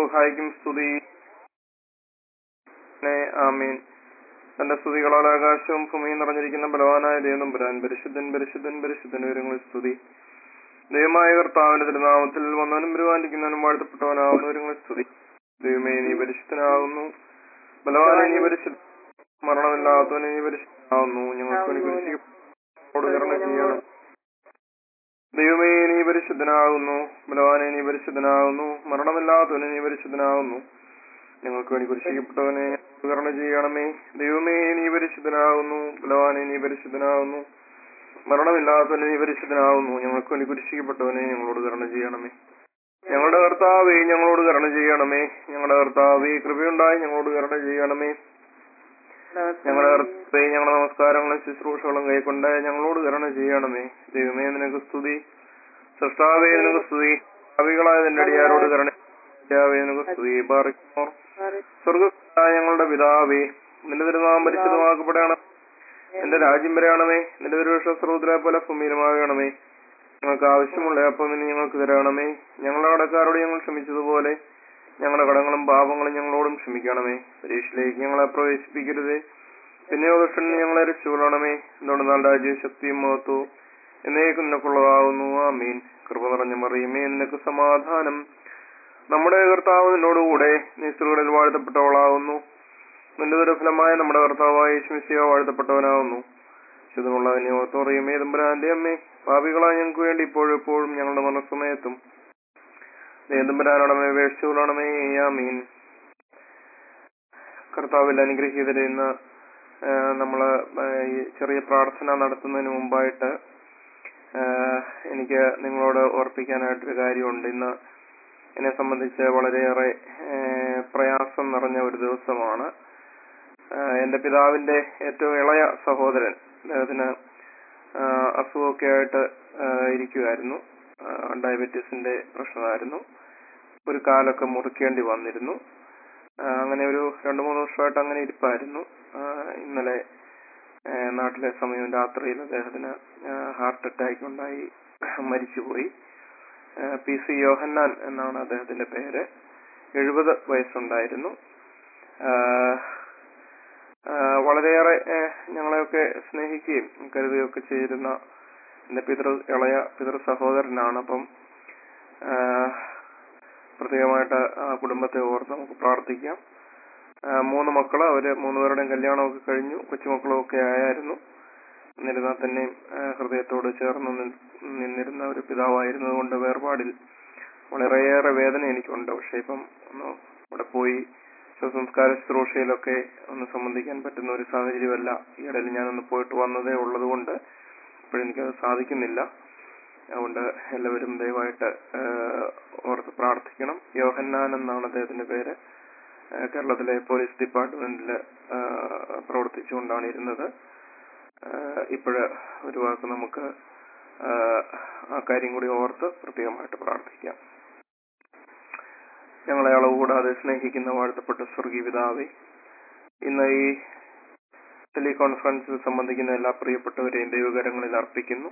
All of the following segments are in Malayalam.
റൂഹായിക്കും സ്തുതി ആമീൻ തന്റെ സ്തുതികളാൽ ആകാശവും ഭൂമിയും നിറഞ്ഞിരിക്കുന്ന ബലവാനായ ദൈവം പുരാൻ പരിശുദ്ധൻ പരിശുദ്ധൻ പരിശുദ്ധൻ വിവരങ്ങളിൽ സ്തുതി ദൈവമായ കർത്താവിന്റെ തിരുനാമത്തിൽ വന്നവനും പെരുമാനിക്കുന്നവനും വാഴ്ത്തപ്പെട്ടവനാവുന്ന വിവരങ്ങളിൽ സ്തുതി ദൈവമേ നീ പരിശുദ്ധനാകുന്നു ബലവാനെ നീ പരിശുദ്ധ മരണമില്ലാത്തവനെ നീ പരിശുദ്ധനാകുന്നു ഞങ്ങൾക്ക് വേണ്ടി കുരിശിക്കോട് കരുണ ചെയ്യണം ദൈവമേ നീ പരിശുദ്ധനാകുന്നു ബലവാനെ നീ പരിശുദ്ധനാകുന്നു മരണമില്ലാത്തവനെ നീ പരിശുദ്ധനാകുന്നു ഞങ്ങൾക്ക് വേണ്ടി കുരിശിക്കപ്പെട്ടവനെ കരുണ ചെയ്യണമേ ദൈവമേ നീ പരിശുദ്ധനാകുന്നു ബലവാനെ നീ പരിശുദ്ധനാകുന്നു മരണമില്ലാത്തവനെ നീ പരിശുദ്ധനാകുന്നു ഞങ്ങൾക്ക് വേണ്ടി കുരിശിക്കപ്പെട്ടവനെ ഞങ്ങളോട് കരുണ ചെയ്യണമേ ഞങ്ങളുടെ കർത്താവേ ഞങ്ങളോട് കരുണ ചെയ്യണമേ ഞങ്ങളുടെ കർത്താവേ കൃപയുണ്ടായി ഞങ്ങളോട് കരുണ ചെയ്യണമേ ഞങ്ങളുടെ കർത്താവേ ഞങ്ങളുടെ നമസ്കാരങ്ങളും ശുശ്രൂഷകളും കൈക്കൊണ്ട് ഞങ്ങളോട് കരുണ ചെയ്യണമേ ദൈവമേ നിനക്ക് സ്തുതി സൃഷ്ടാവേ നിനക്ക് സ്തുതി കവികളായ നിന്റെ അടിയാരോട് കരുണ പിതാവേ, നിനക്ക് സ്തുതി ബാറിക്കുമോർ സ്വർഗത്തായ ഞങ്ങളുടെ പിതാവേ നിന്റെ തിരുനാമം പരിശുദ്ധമാക്കപ്പെടണം നിന്റെ രാജ്യം വരെയാണമേ നിന്റെ തിരുവക്ഷ സ്രോതരെ പോലെ ഭൂമിയിലുമാകണമേ ഞങ്ങൾക്ക് ആവശ്യമുള്ള അപ്പം ഇനി ഞങ്ങൾക്ക് തരണമേ ഞങ്ങളുടെ കടക്കാരോട് ഞങ്ങൾ ക്ഷമിച്ചതുപോലെ ഞങ്ങളുടെ കടങ്ങളും പാപങ്ങളും ഞങ്ങളോടും ക്ഷമിക്കണമേ പരീക്ഷയിലേക്ക് ഞങ്ങളെ പ്രവേശിപ്പിക്കരുതേ പിന്നെയോ ദുഷ്ടൻ ഞങ്ങളെ രക്ഷപ്പെടണമേ എന്തുകൊണ്ടെന്നാൽ രാജ്യവും ശക്തിയും മഹത്വവും എന്നേക്കും നിനക്കുള്ളതാകുന്നു ആമീൻ കൃപ നിറഞ്ഞ മറിയുമേ നിനക്ക് സമാധാനം നമ്മുടെ കർത്താവ് നിന്നോടുകൂടെ നീ സ്ത്രീകളിൽ വാഴ്ത്തപ്പെട്ടവളാകുന്നു നിന്റെ ദുരഫലമായ നമ്മുടെ കർത്താവായ യേശുമിശിയ വാഴ്ത്തപ്പെട്ടവനാകുന്നു ശുദ്ധമുള്ള നിയമത്തോറിയമേ തമ്പുരാന്റെ അമ്മേ പാപികളായ ഞങ്ങൾക്ക് വേണ്ടി ഇപ്പോഴും എപ്പോഴും ഞങ്ങളുടെ മനസ്സമയത്തും തമ്പുരാനോടമേ വേഷിച്ചുകൊള്ളണമേ ആമീൻ കർത്താവിൽ അനുഗ്രഹീതരെ ഇന്ന് ആ, നമ്മള് ആ, ഈ ചെറിയ പ്രാർത്ഥന നടത്തുന്നതിന് മുമ്പായിട്ട് ആ, എനിക്ക് നിങ്ങളോട് ഓർപ്പിക്കാനായിട്ടൊരു കാര്യമുണ്ട് ഇന്ന് എന്നെ സംബന്ധിച്ച് വളരെയേറെ ആ, പ്രയാസം നിറഞ്ഞ ഒരു ദിവസമാണ് ആ, എന്റെ പിതാവിന്റെ ഏറ്റവും ഇളയ സഹോദരൻ അദ്ദേഹത്തിന് ആ, അസുഖമൊക്കെ ആയിട്ട് ആ, ഇരിക്കുമായിരുന്നു ആ, ഡയബറ്റീസിന്റെ പ്രശ്നമായിരുന്നു ഒരു കാലൊക്കെ മുറിക്കേണ്ടി വന്നിരുന്നു ആ, അങ്ങനെ ഒരു രണ്ടു മൂന്ന് വർഷമായിട്ട് അങ്ങനെ ഇരിപ്പായിരുന്നു ആ, ഇന്നലെ ആ, നാട്ടിലെ സമയം രാത്രിയിൽ അദ്ദേഹത്തിന് ഹാർട്ട് അറ്റാക്ക് ഉണ്ടായി മരിച്ചുപോയി ആ, പി സി യോഹന്നാൻ എന്നാണ് അദ്ദേഹത്തിന്റെ പേര് എഴുപത് വയസ്സുണ്ടായിരുന്നു ആ, ആ, വളരെയേറെ ആ, ഞങ്ങളെയൊക്കെ സ്നേഹിക്കുകയും കരുതുകയൊക്കെ ചെയ്തിരുന്ന എന്റെ പിതൃ ഇളയ പിതൃ സഹോദരനാണ് അപ്പം ആ, പ്രത്യേകമായിട്ട് ആ കുടുംബത്തെ ഓർത്ത് നമുക്ക് പ്രാർത്ഥിക്കാം ആ, മൂന്ന് മക്കള് അവര് മൂന്നുപേരുടെയും കല്യാണമൊക്കെ കഴിഞ്ഞു കൊച്ചുമക്കളും ഒക്കെ ആയായിരുന്നു എന്നിരുന്നാൽ തന്നെയും ആ, ഹൃദയത്തോട് ചേർന്ന് നിൻ- നിന്നിരുന്ന ഒരു പിതാവായിരുന്നത് കൊണ്ട് വേർപാടിൽ വളരെയേറെ വേദന എനിക്കുണ്ട് പക്ഷെ ഇപ്പം ഒന്ന് അവിടെ പോയി ശവസംസ്കാര ശുശ്രൂഷയിലൊക്കെ ഒന്ന് സംബന്ധിക്കാൻ പറ്റുന്ന ഒരു സാഹചര്യമല്ല ഈ ഇടയിൽ ഞാനൊന്ന് പോയിട്ട് വന്നതേ ഉള്ളത് കൊണ്ട് ഇപ്പോഴെനിക്കത് സാധിക്കുന്നില്ല അതുകൊണ്ട് എല്ലാവരും ദയവായിട്ട് ആ, ഓർത്ത് പ്രാർത്ഥിക്കണം യോഹന്നാൻ എന്നാണ് അദ്ദേഹത്തിന്റെ പേര് ആ, കേരളത്തിലെ പോലീസ് ഡിപ്പാർട്ട്മെന്റിൽ പ്രവർത്തിച്ചുകൊണ്ടാണ് ഇരുന്നത് ഇപ്പോഴ് ഒരു വാക്ക് നമുക്ക് ആ, ആ കാര്യം കൂടി ഓർത്ത് പ്രത്യേകമായിട്ട് പ്രാർത്ഥിക്കാം ഞങ്ങളെ അളവ് കൂടാതെ സ്നേഹിക്കുന്ന വാഴ്ത്തപ്പെട്ട സ്വർഗീയ പിതാവേ ഇന്ന് ഈ ടെലികോൺഫറൻസിൽ സംബന്ധിക്കുന്ന എല്ലാ പ്രിയപ്പെട്ടവരെയും ദൈവകരങ്ങളിൽ അർപ്പിക്കുന്നു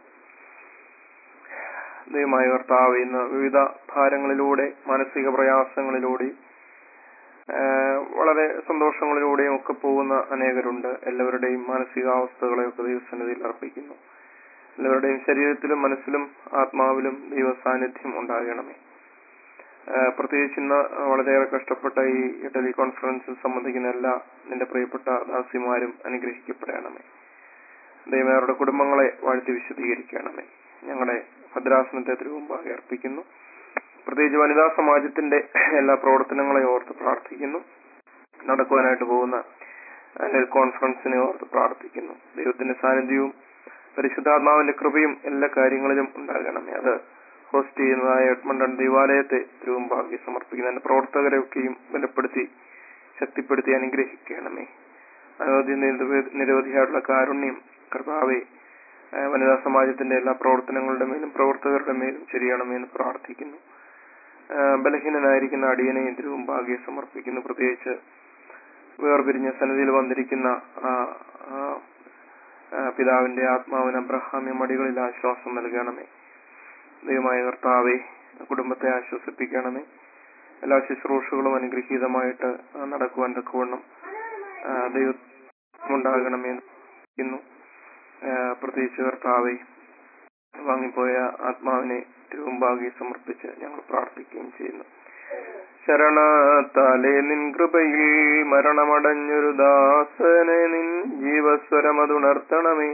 ദൈവമായ കർത്താവ് ഇന്ന് വിവിധ ഭാരങ്ങളിലൂടെ മാനസിക പ്രയാസങ്ങളിലൂടെ ആഹ് വളരെ സന്തോഷങ്ങളിലൂടെയും ഒക്കെ പോകുന്ന അനേകരുണ്ട് എല്ലാവരുടെയും മാനസികാവസ്ഥകളെയൊക്കെ ദൈവസന്നിധിയിൽ അർപ്പിക്കുന്നു എല്ലാവരുടെയും ശരീരത്തിലും മനസ്സിലും ആത്മാവിലും ദൈവ സാന്നിധ്യം ഉണ്ടാകണമേ ആഹ് പ്രത്യേകിച്ച് ഇന്ന് വളരെയേറെ കഷ്ടപ്പെട്ട ഈ ടെലികോൺഫറൻസിൽ സംബന്ധിക്കുന്ന എല്ലാ നിന്റെ പ്രിയപ്പെട്ട ദാസിമാരും അനുഗ്രഹിക്കപ്പെടണമേ ദൈവം അവരുടെ കുടുംബങ്ങളെ വാഴ്ത്തി വിശദീകരിക്കണമേ ഞങ്ങളുടെ ഭദ്രാസനത്തെ തിരുമുമ്പാകെ അർപ്പിക്കുന്നു പ്രത്യേകിച്ച് വനിതാ സമാജത്തിന്റെ എല്ലാ പ്രവർത്തനങ്ങളെ ഓർത്ത് പ്രാർത്ഥിക്കുന്നു നടക്കുവാനായിട്ട് പോകുന്ന ആനുവൽ കോൺഫറൻസിനെ ഓർത്ത് പ്രാർത്ഥിക്കുന്നു ദൈവത്തിന്റെ സാന്നിധ്യവും പരിശുദ്ധാത്മാവിന്റെ കൃപയും എല്ലാ കാര്യങ്ങളിലും ഉണ്ടാകണമേ അത് ഹോസ്റ്റ് ചെയ്യുന്നതായ എഡ്മണ്ടൺ ദേവാലയത്തെ തിരുമുമ്പാകെ സമർപ്പിക്കുന്ന അതിന്റെ പ്രവർത്തകരെയൊക്കെയും ബലപ്പെടുത്തി ശക്തിപ്പെടുത്തി അനുഗ്രഹിക്കണമേ അനവധി നിരവധി- നിരവധിയായിട്ടുള്ള കാരുണ്യം കർത്താവെ ആ, വനിതാ സമാജത്തിന്റെ എല്ലാ പ്രവർത്തനങ്ങളുടെ മേലും പ്രവർത്തകരുടെ മേലും ശരിയണമെന്ന് പ്രാർത്ഥിക്കുന്നു ആ, ബലഹീനനായിരിക്കുന്ന അടിയനെ തിരുമുമ്പാകെ സമർപ്പിക്കുന്നു പ്രത്യേകിച്ച് വേർപിരിഞ്ഞ സന്നിധിയിൽ വന്നിരിക്കുന്ന ആ, ആ, ആ, പിതാവിന്റെ ആത്മാവിന് അബ്രഹാമ്യ മടികളിൽ ആശ്വാസം നൽകണമേ ദൈവമായ കർത്താവെ കുടുംബത്തെ ആശ്വസിപ്പിക്കണമേ എല്ലാ ശുശ്രൂഷകളും അനുഗ്രഹീതമായിട്ട് ആ, നടക്കുവാൻ തക്കവണ്ണം ആ, ദൈവം ഉണ്ടാകണമെന്ന് ഇന്നു പ്രത്യേകിച്ച് കർത്താവെ വാങ്ങിപ്പോയ ആത്മാവിനെ തിരുമുമ്പാകെ സമർപ്പിച്ച് ഞങ്ങൾ പ്രാർത്ഥിക്കുകയും ചെയ്യുന്നു ശരണത്താലെ നിൻ കൃപയിൽ മരണമടഞ്ഞൊരു ദാസനെ നിൻ ജീവസ്വരമതുണർത്തണമേ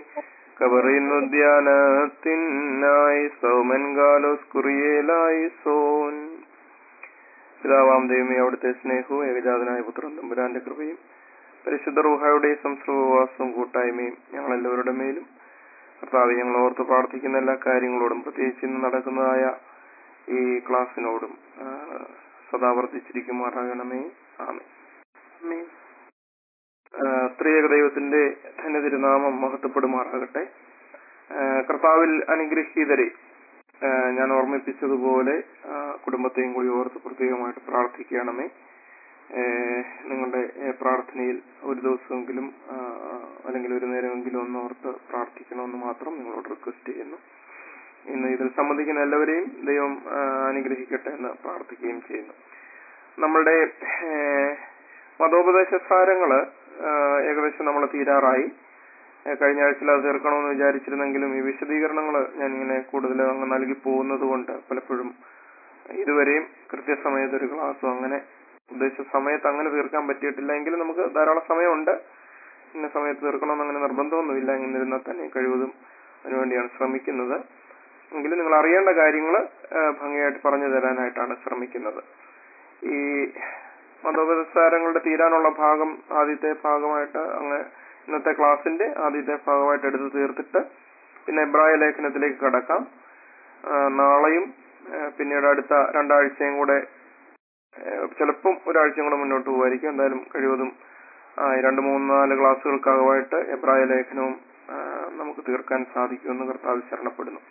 കബറിനുദ്യാനത്തിനായി സൗമൻ ഗാലോസ് കുറിയേലായി സോൻ പിതാവാം ദൈവമേ അവിടുത്തെ സ്നേഹവും ഏകജാതനായ പുത്രൻ തമ്പുരാന്റെ കൃപയും പരിശുദ്ധ റൂഹായുടെ സംസ്കൃതവാസവും കൂട്ടായ്മയും ഞങ്ങൾ എല്ലാവരുടെ മേലും കർത്താവ് ഞങ്ങൾ ഓർത്ത് പ്രാർത്ഥിക്കുന്ന എല്ലാ കാര്യങ്ങളോടും പ്രത്യേകിച്ച് ഇന്ന് നടക്കുന്നതായ ഈ ക്ലാസ്സിനോടും ആ, സദാ വർദ്ധിച്ചിരിക്കുമാറാകണമേ ആമേ ആമേൻ. ആ, ത്രിയേക ദൈവത്തിന്റെ ധന്യ തിരുനാമം മഹത്വപ്പെടുമാറാകട്ടെ ആ, കർത്താവിൽ അനുഗ്രഹീതരെ ആ, ഞാൻ ഓർമ്മിപ്പിച്ചതുപോലെ ആ, കുടുംബത്തെയും കൂടി ഓർത്ത് പ്രത്യേകമായിട്ട് പ്രാർത്ഥിക്കണമേ ഏ, നിങ്ങളുടെ ഏ, പ്രാർത്ഥനയിൽ ഒരു ദിവസമെങ്കിലും ആ, അല്ലെങ്കിൽ ഒരു നേരമെങ്കിലും ഒന്ന് ഓർത്ത് പ്രാർത്ഥിക്കണമെന്ന് മാത്രം നിങ്ങളോട് റിക്വസ്റ്റ് ചെയ്യുന്നു ഇന്ന് ഇതിൽ സംബന്ധിക്കുന്ന എല്ലാവരെയും ദൈവം ആ, അനുഗ്രഹിക്കട്ടെ എന്ന് പ്രാർത്ഥിക്കുകയും ചെയ്യുന്നു നമ്മളുടെ ഏ, മതോപദേശ സാരങ്ങള് ആ, ഏകദേശം നമ്മൾ തീരാറായി ഏ, കഴിഞ്ഞ ആഴ്ചയിൽ അത് തീർക്കണമെന്ന് വിചാരിച്ചിരുന്നെങ്കിലും ഈ വിശദീകരണങ്ങൾ ഞാൻ ഇങ്ങനെ കൂടുതൽ അങ്ങ് നൽകി പോകുന്നത് കൊണ്ട് പലപ്പോഴും ഇതുവരെയും കൃത്യസമയത്ത് ഒരു ക്ലാസ്സും അങ്ങനെ ഉദ്ദേശിച്ച സമയത്ത് അങ്ങനെ തീർക്കാൻ പറ്റിയിട്ടില്ല എങ്കിലും നമുക്ക് ധാരാളം സമയമുണ്ട് ഇന്ന സമയത്ത് തീർക്കണമെന്ന് അങ്ങനെ നിർബന്ധമൊന്നുമില്ല എന്നിരുന്നാൽ തന്നെ കഴിവതും അതിനുവേണ്ടിയാണ് ശ്രമിക്കുന്നത് എങ്കിലും നിങ്ങൾ അറിയേണ്ട കാര്യങ്ങൾ ഭംഗിയായിട്ട് പറഞ്ഞു തരാനായിട്ടാണ് ശ്രമിക്കുന്നത് ഈ മതോപസാരങ്ങളുടെ തീരാനുള്ള ഭാഗം ആദ്യത്തെ ഭാഗമായിട്ട് അങ്ങ് ഇന്നത്തെ ക്ലാസ്സിന്റെ ആദ്യത്തെ ഭാഗമായിട്ട് എടുത്ത് തീർത്തിട്ട് പിന്നെ എബ്രായ ലേഖനത്തിലേക്ക് കടക്കാം ആ, നാളെയും ആ, പിന്നീട് അടുത്ത രണ്ടാഴ്ചയും കൂടെ ഏഹ് ചിലപ്പം ഒരാഴ്ചയും കൂടെ മുന്നോട്ട് പോകുമായിരിക്കും എന്തായാലും കഴിവതും ആ, ഈ രണ്ട് മൂന്ന് നാല് ക്ലാസ്സുകൾക്കകമായിട്ട് എബ്രായ ലേഖനവും ആ, നമുക്ക് തീർക്കാൻ സാധിക്കുമെന്ന് കർത്താവ് ശരണപ്പെടുന്നു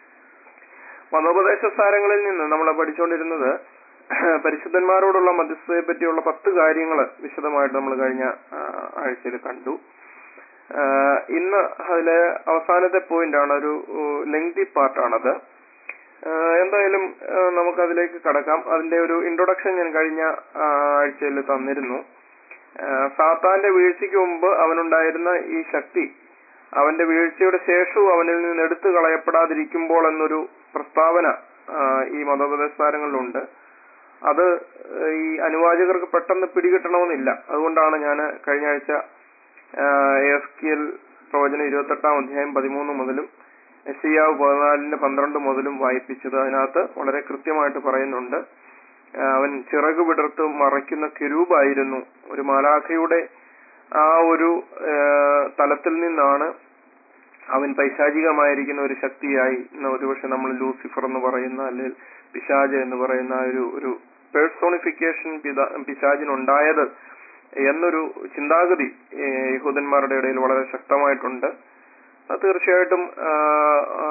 മതോപദേശ സാരങ്ങളിൽ നിന്ന് നമ്മൾ പഠിച്ചുകൊണ്ടിരുന്നത് പരിശുദ്ധന്മാരോടുള്ള മധ്യസ്ഥതയെ പറ്റിയുള്ള പത്ത് കാര്യങ്ങൾ വിശദമായിട്ട് നമ്മൾ കഴിഞ്ഞ ആഴ്ചയിൽ കണ്ടു ആ, ഇന്ന് അതിലെ അവസാനത്തെ പോയിന്റ് ആണ് ഒരു ലെങ്തി പാർട്ടാണത് ആഹ് എന്തായാലും ആഹ് നമുക്കതിലേക്ക് കടക്കാം അതിന്റെ ഒരു ഇൻട്രൊഡക്ഷൻ ഞാൻ കഴിഞ്ഞ ആഴ്ചയിൽ തന്നിരുന്നു ആഹ് സാത്താന്റെ വീഴ്ചയ്ക്ക് മുമ്പ് അവനുണ്ടായിരുന്ന ഈ ശക്തി അവന്റെ വീഴ്ചയുടെ ശേഷവും അവനിൽ നിന്ന് എടുത്തു കളയപ്പെടാതിരിക്കുമ്പോൾ എന്നൊരു പ്രസ്താവന ആഹ് ഈ മതോപദേശാരങ്ങളിലുണ്ട് അത് ആഹ് ഈ അനുവാചകർക്ക് പെട്ടെന്ന് പിടികിട്ടണമെന്നില്ല അതുകൊണ്ടാണ് ഞാൻ കഴിഞ്ഞ ആഴ്ച എസ് കെ എൽ പ്രവചനം ഇരുപത്തെട്ടാം അധ്യായം പതിമൂന്ന് മുതലും എസിയാവ് പതിനാലിന്റെ പന്ത്രണ്ട് മുതലും വായിപ്പിച്ചത് അതിനകത്ത് വളരെ കൃത്യമായിട്ട് പറയുന്നുണ്ട് ആ, അവൻ ചിറക് വിടർത്ത് മറയ്ക്കുന്ന കിരൂപായിരുന്നു ഒരു മാലാഖയുടെ ആ ഒരു ആ, തലത്തിൽ നിന്നാണ് അവൻ പൈശാചികമായിരിക്കുന്ന ഒരു ശക്തിയായി ഇന്ന് ഒരുപക്ഷെ നമ്മൾ ലൂസിഫർ എന്ന് പറയുന്ന അല്ലെങ്കിൽ പിശാജ് എന്ന് പറയുന്ന ആ ഒരു ഒരു പേഴ്സോണിഫിക്കേഷൻ പിശാജിനുണ്ടായത് എന്നൊരു ചിന്താഗതി ഏ, യഹൂദന്മാരുടെ ഇടയിൽ വളരെ ശക്തമായിട്ടുണ്ട് അത് തീർച്ചയായിട്ടും ആ, ആ,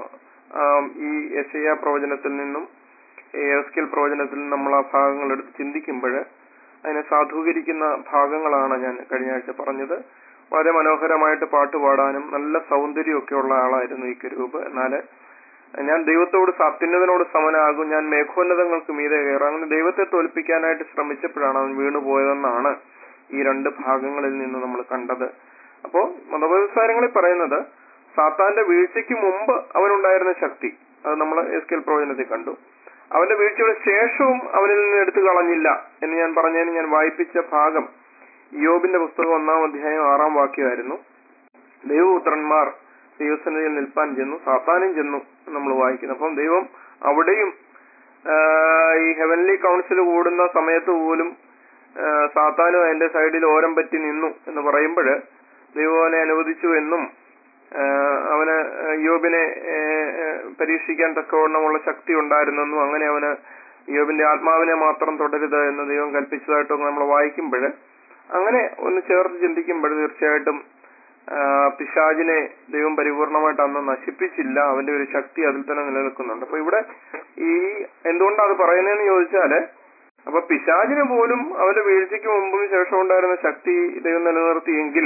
ആ, ഈ യശയ പ്രവചനത്തിൽ നിന്നും എസ്കെൽ പ്രവചനത്തിൽ നിന്നും നമ്മൾ ആ ഭാഗങ്ങൾ എടുത്ത് ചിന്തിക്കുമ്പോൾ അതിനെ സാധൂകരിക്കുന്ന ഭാഗങ്ങളാണ് ഞാൻ കഴിഞ്ഞ ആഴ്ച പറഞ്ഞത് വളരെ മനോഹരമായിട്ട് പാട്ട് പാടാനും നല്ല സൗന്ദര്യമൊക്കെ ഉള്ള ആളായിരുന്നു ഈ കരൂപ് എന്നാൽ ഞാൻ ദൈവത്തോട് അത്യുന്നതനോട് സമനാകും ഞാൻ മേഘോന്നതങ്ങൾക്ക് മീതെ കയറാം അങ്ങനെ ദൈവത്തെ തോൽപ്പിക്കാനായിട്ട് ശ്രമിച്ചപ്പോഴാണ് അവൻ വീണുപോയതെന്നാണ് ഈ രണ്ട് ഭാഗങ്ങളിൽ നിന്ന് നമ്മൾ കണ്ടത് അപ്പോ മതപരിസാരങ്ങളിൽ പറയുന്നത് സാത്താന്റെ വീഴ്ചയ്ക്ക് മുമ്പ് അവനുണ്ടായിരുന്ന ശക്തി അത് നമ്മൾ എസ് കെൽ പ്രവചനത്തിൽ കണ്ടു അവന്റെ വീഴ്ചയുടെ ശേഷവും അവനിൽ നിന്ന് എടുത്തു കളഞ്ഞില്ല എന്ന് ഞാൻ പറഞ്ഞതിന് ഞാൻ വായിപ്പിച്ച ഭാഗം യോബിന്റെ പുസ്തകം ഒന്നാം അധ്യായം ആറാം വാക്യമായിരുന്നു ദൈവപുത്രന്മാർ ദൈവസന്നിധിയിൽ നിൽപ്പാൻ ചെന്നു സാത്താനും ചെന്നു എന്ന് നമ്മൾ വായിക്കുന്നു അപ്പം ദൈവം അവിടെയും ആ, ഈ ഹെവൻലി കൗൺസിൽ കൂടുന്ന സമയത്ത് പോലും ആ, സാത്താനും അതിന്റെ സൈഡിൽ ഓരം പറ്റി നിന്നു എന്ന് പറയുമ്പോൾ ദൈവം അവനെ അനുവദിച്ചു എന്നും ആ, അവന് യോബിനെ ഏ, ഏ, പരീക്ഷിക്കാൻ തക്കവണ്ണമുള്ള ശക്തി ഉണ്ടായിരുന്നെന്നും അങ്ങനെ അവന് യോബിന്റെ ആത്മാവിനെ മാത്രം തുടരുത് എന്ന് ദൈവം കൽപ്പിച്ചതായിട്ടൊക്കെ നമ്മൾ വായിക്കുമ്പോൾ അങ്ങനെ ഒന്ന് ചേർത്ത് ചിന്തിക്കുമ്പോൾ തീർച്ചയായിട്ടും ആ, പിശാചിനെ ദൈവം പരിപൂർണമായിട്ട് അന്ന് നശിപ്പിച്ചില്ല അവന്റെ ഒരു ശക്തി അതിൽ തന്നെ നിലനിൽക്കുന്നുണ്ട് അപ്പൊ ഇവിടെ ഈ എന്തുകൊണ്ടാണ് അത് പറയുന്നതെന്ന് ചോദിച്ചാല് അപ്പൊ പിശാചിന് പോലും അവന്റെ വീഴ്ചയ്ക്ക് മുമ്പും ശേഷം ഉണ്ടായിരുന്ന ശക്തി ദൈവം നിലനിർത്തിയെങ്കിൽ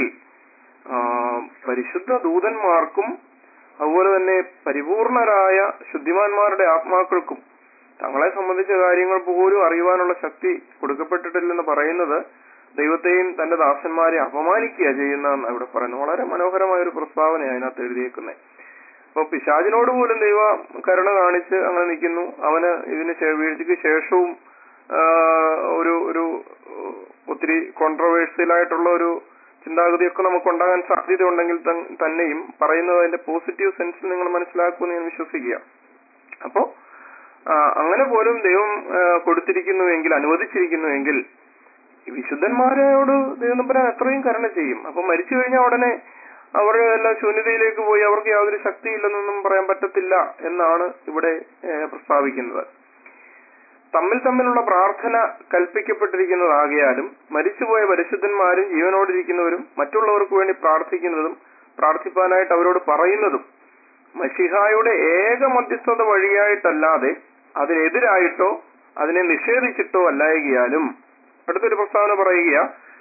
ആ, പരിശുദ്ധ ദൂതന്മാർക്കും അതുപോലെ തന്നെ പരിപൂർണരായ ശുദ്ധിമാന്മാരുടെ ആത്മാക്കൾക്കും തങ്ങളെ സംബന്ധിച്ച കാര്യങ്ങൾ പോലും അറിയുവാനുള്ള ശക്തി കൊടുക്കപ്പെട്ടിട്ടില്ലെന്ന് പറയുന്നത് ദൈവത്തെയും തന്റെ ദാസന്മാരെ അപമാനിക്കുക ചെയ്യുന്നതെന്ന് ഇവിടെ പറയുന്നു വളരെ മനോഹരമായ ഒരു പ്രസ്താവനയാണ് അതിനകത്ത് എഴുതിയേക്കുന്നത് അപ്പൊ പിശാചിനോട് പോലും ദൈവ കരുണ കാണിച്ച് അങ്ങനെ നിൽക്കുന്നു അവന് ഇതിന് ശേ- വീഴ്ചയ്ക്ക് ശേഷവും ആ, ഒരു ഒരു ഒത്തിരി കോൺട്രവേഴ്സ്യൽ ആയിട്ടുള്ള ഒരു ചിന്താഗതിയൊക്കെ നമുക്ക് ഉണ്ടാകാൻ സാധ്യത ഉണ്ടെങ്കിൽ തന്നെയും പറയുന്നത് അതിന്റെ പോസിറ്റീവ് സെൻസിൽ നിങ്ങൾ മനസ്സിലാക്കുമെന്ന് ഞാൻ വിശ്വസിക്കുക അപ്പോ ആ, അങ്ങനെ പോലും ദൈവം ആ, കൊടുത്തിരിക്കുന്നുവെങ്കിൽ അനുവദിച്ചിരിക്കുന്നുവെങ്കിൽ ഈ വിശുദ്ധന്മാരോട് ദൈവം തമ്പുരാൻ എത്രയും കരുണ ചെയ്യും അപ്പൊ മരിച്ചു കഴിഞ്ഞാൽ ഉടനെ അവർ എല്ലാം ശൂന്യതയിലേക്ക് പോയി അവർക്ക് യാതൊരു ശക്തിയില്ലെന്നൊന്നും പറയാൻ പറ്റത്തില്ല എന്നാണ് ഇവിടെ ഏ, പ്രസ്താവിക്കുന്നത് തമ്മിൽ തമ്മിലുള്ള പ്രാർത്ഥന കൽപ്പിക്കപ്പെട്ടിരിക്കുന്നതാകിയാലും മരിച്ചുപോയ പരിശുദ്ധന്മാരും ജീവനോടിരിക്കുന്നവരും മറ്റുള്ളവർക്ക് വേണ്ടി പ്രാർത്ഥിക്കുന്നതും പ്രാർത്ഥിപ്പാനായിട്ട് അവരോട് പറയുന്നതും മഷിഹായുടെ ഏക മധ്യസ്ഥത വഴിയായിട്ടല്ലാതെ അതിനെതിരായിട്ടോ അതിനെ നിഷേധിച്ചിട്ടോ അല്ലായകിയാലും അടുത്തൊരു പ്രസ്താവന പറയുക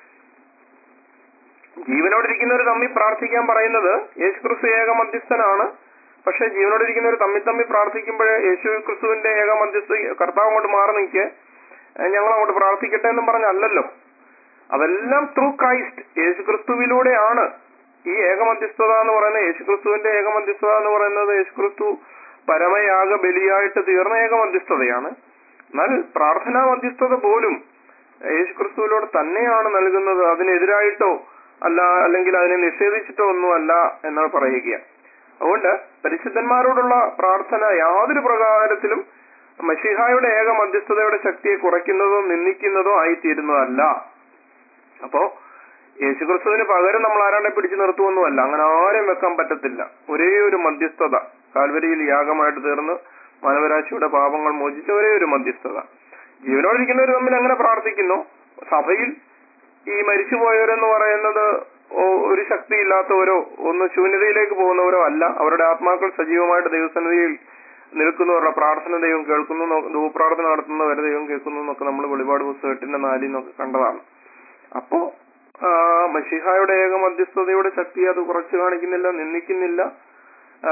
ജീവനോടിരിക്കുന്നവർ തമ്മിൽ പ്രാർത്ഥിക്കാൻ പറയുന്നത് യേശു ക്രിസ്തു ഏക മധ്യസ്ഥനാണ് പക്ഷെ ജീവനോടിരിക്കുന്നവർ തമ്മിൽ തമ്മിൽ പ്രാർത്ഥിക്കുമ്പോൾ യേശു ക്രിസ്തുവിന്റെ ഏക മധ്യസ്ഥ കർത്താവ് അങ്ങോട്ട് മാറി നിൽക്കെ ഞങ്ങൾ അങ്ങോട്ട് പ്രാർത്ഥിക്കട്ടെ എന്നും പറഞ്ഞല്ലല്ലോ അതെല്ലാം ത്രൂ ക്രൈസ്റ്റ് യേശു ക്രിസ്തുവിലൂടെയാണ് ഈ ഏകമധ്യസ്ഥത എന്ന് പറയുന്നത് യേശു ക്രിസ്തുവിന്റെ ഏകമധ്യസ്ഥത എന്ന് പറയുന്നത് യേശു ക്രിസ്തു പരമയാഗ ബലിയായിട്ട് തീർന്ന ഏകമധ്യസ്ഥതയാണ് എന്നാൽ പ്രാർത്ഥനാ മധ്യസ്ഥത പോലും യേശു ക്രിസ്തുവിലൂടെ തന്നെയാണ് നൽകുന്നത് അതിനെതിരായിട്ടോ അല്ല അല്ലെങ്കിൽ അതിനെ നിഷേധിച്ചിട്ടോ ഒന്നും അല്ല എന്ന് പറയുക അതുകൊണ്ട് പരിശുദ്ധന്മാരോടുള്ള പ്രാർത്ഥന യാതൊരു പ്രകാരത്തിലും മഷിഹായുടെ ഏക മധ്യസ്ഥതയുടെ ശക്തിയെ കുറയ്ക്കുന്നതോ നിന്ദിക്കുന്നതോ ആയിത്തീരുന്നതല്ല അപ്പോ യേശുക്രിസ്തുവിന് പകരം നമ്മൾ ആരാണ്ടെ പിടിച്ചു നിർത്തുമൊന്നുമല്ല അങ്ങനെ ആരും വെക്കാൻ പറ്റത്തില്ല ഒരേ ഒരു മധ്യസ്ഥത കാൽവരിയിൽ യാഗമായിട്ട് തീർന്ന് മാനവരാശിയുടെ പാപങ്ങൾ മോചിച്ച ഒരേ ഒരു മധ്യസ്ഥത ജീവനോടിരിക്കുന്നവർ തമ്മിൽ അങ്ങനെ പ്രാർത്ഥിക്കുന്നു സഭയിൽ ഈ മരിച്ചുപോയവരെന്ന് പറയുന്നത് ഓ- ഒരു ശക്തിയില്ലാത്തവരോ ഒന്ന് ശൂന്യതയിലേക്ക് പോകുന്നവരോ അല്ല അവരുടെ ആത്മാക്കൾ സജീവമായിട്ട് ദൈവസന്നിധിയിൽ നിൽക്കുന്നവരുടെ പ്രാർത്ഥന ദൈവം കേൾക്കുന്നു നോ- ധൂപ്രാർത്ഥന നടത്തുന്നവരെ ദൈവം കേൾക്കുന്നു എന്നൊക്കെ നമ്മൾ വെളിപാട് പുസ്തകം എട്ടിന്റെ നാലിൽ നിന്നൊക്കെ കണ്ടതാണ് അപ്പോ ആ, മഷിഹായുടെ ഏക മധ്യസ്ഥതയുടെ ശക്തി അത് കുറച്ചു കാണിക്കുന്നില്ല നിന്ദിക്കുന്നില്ല ആ,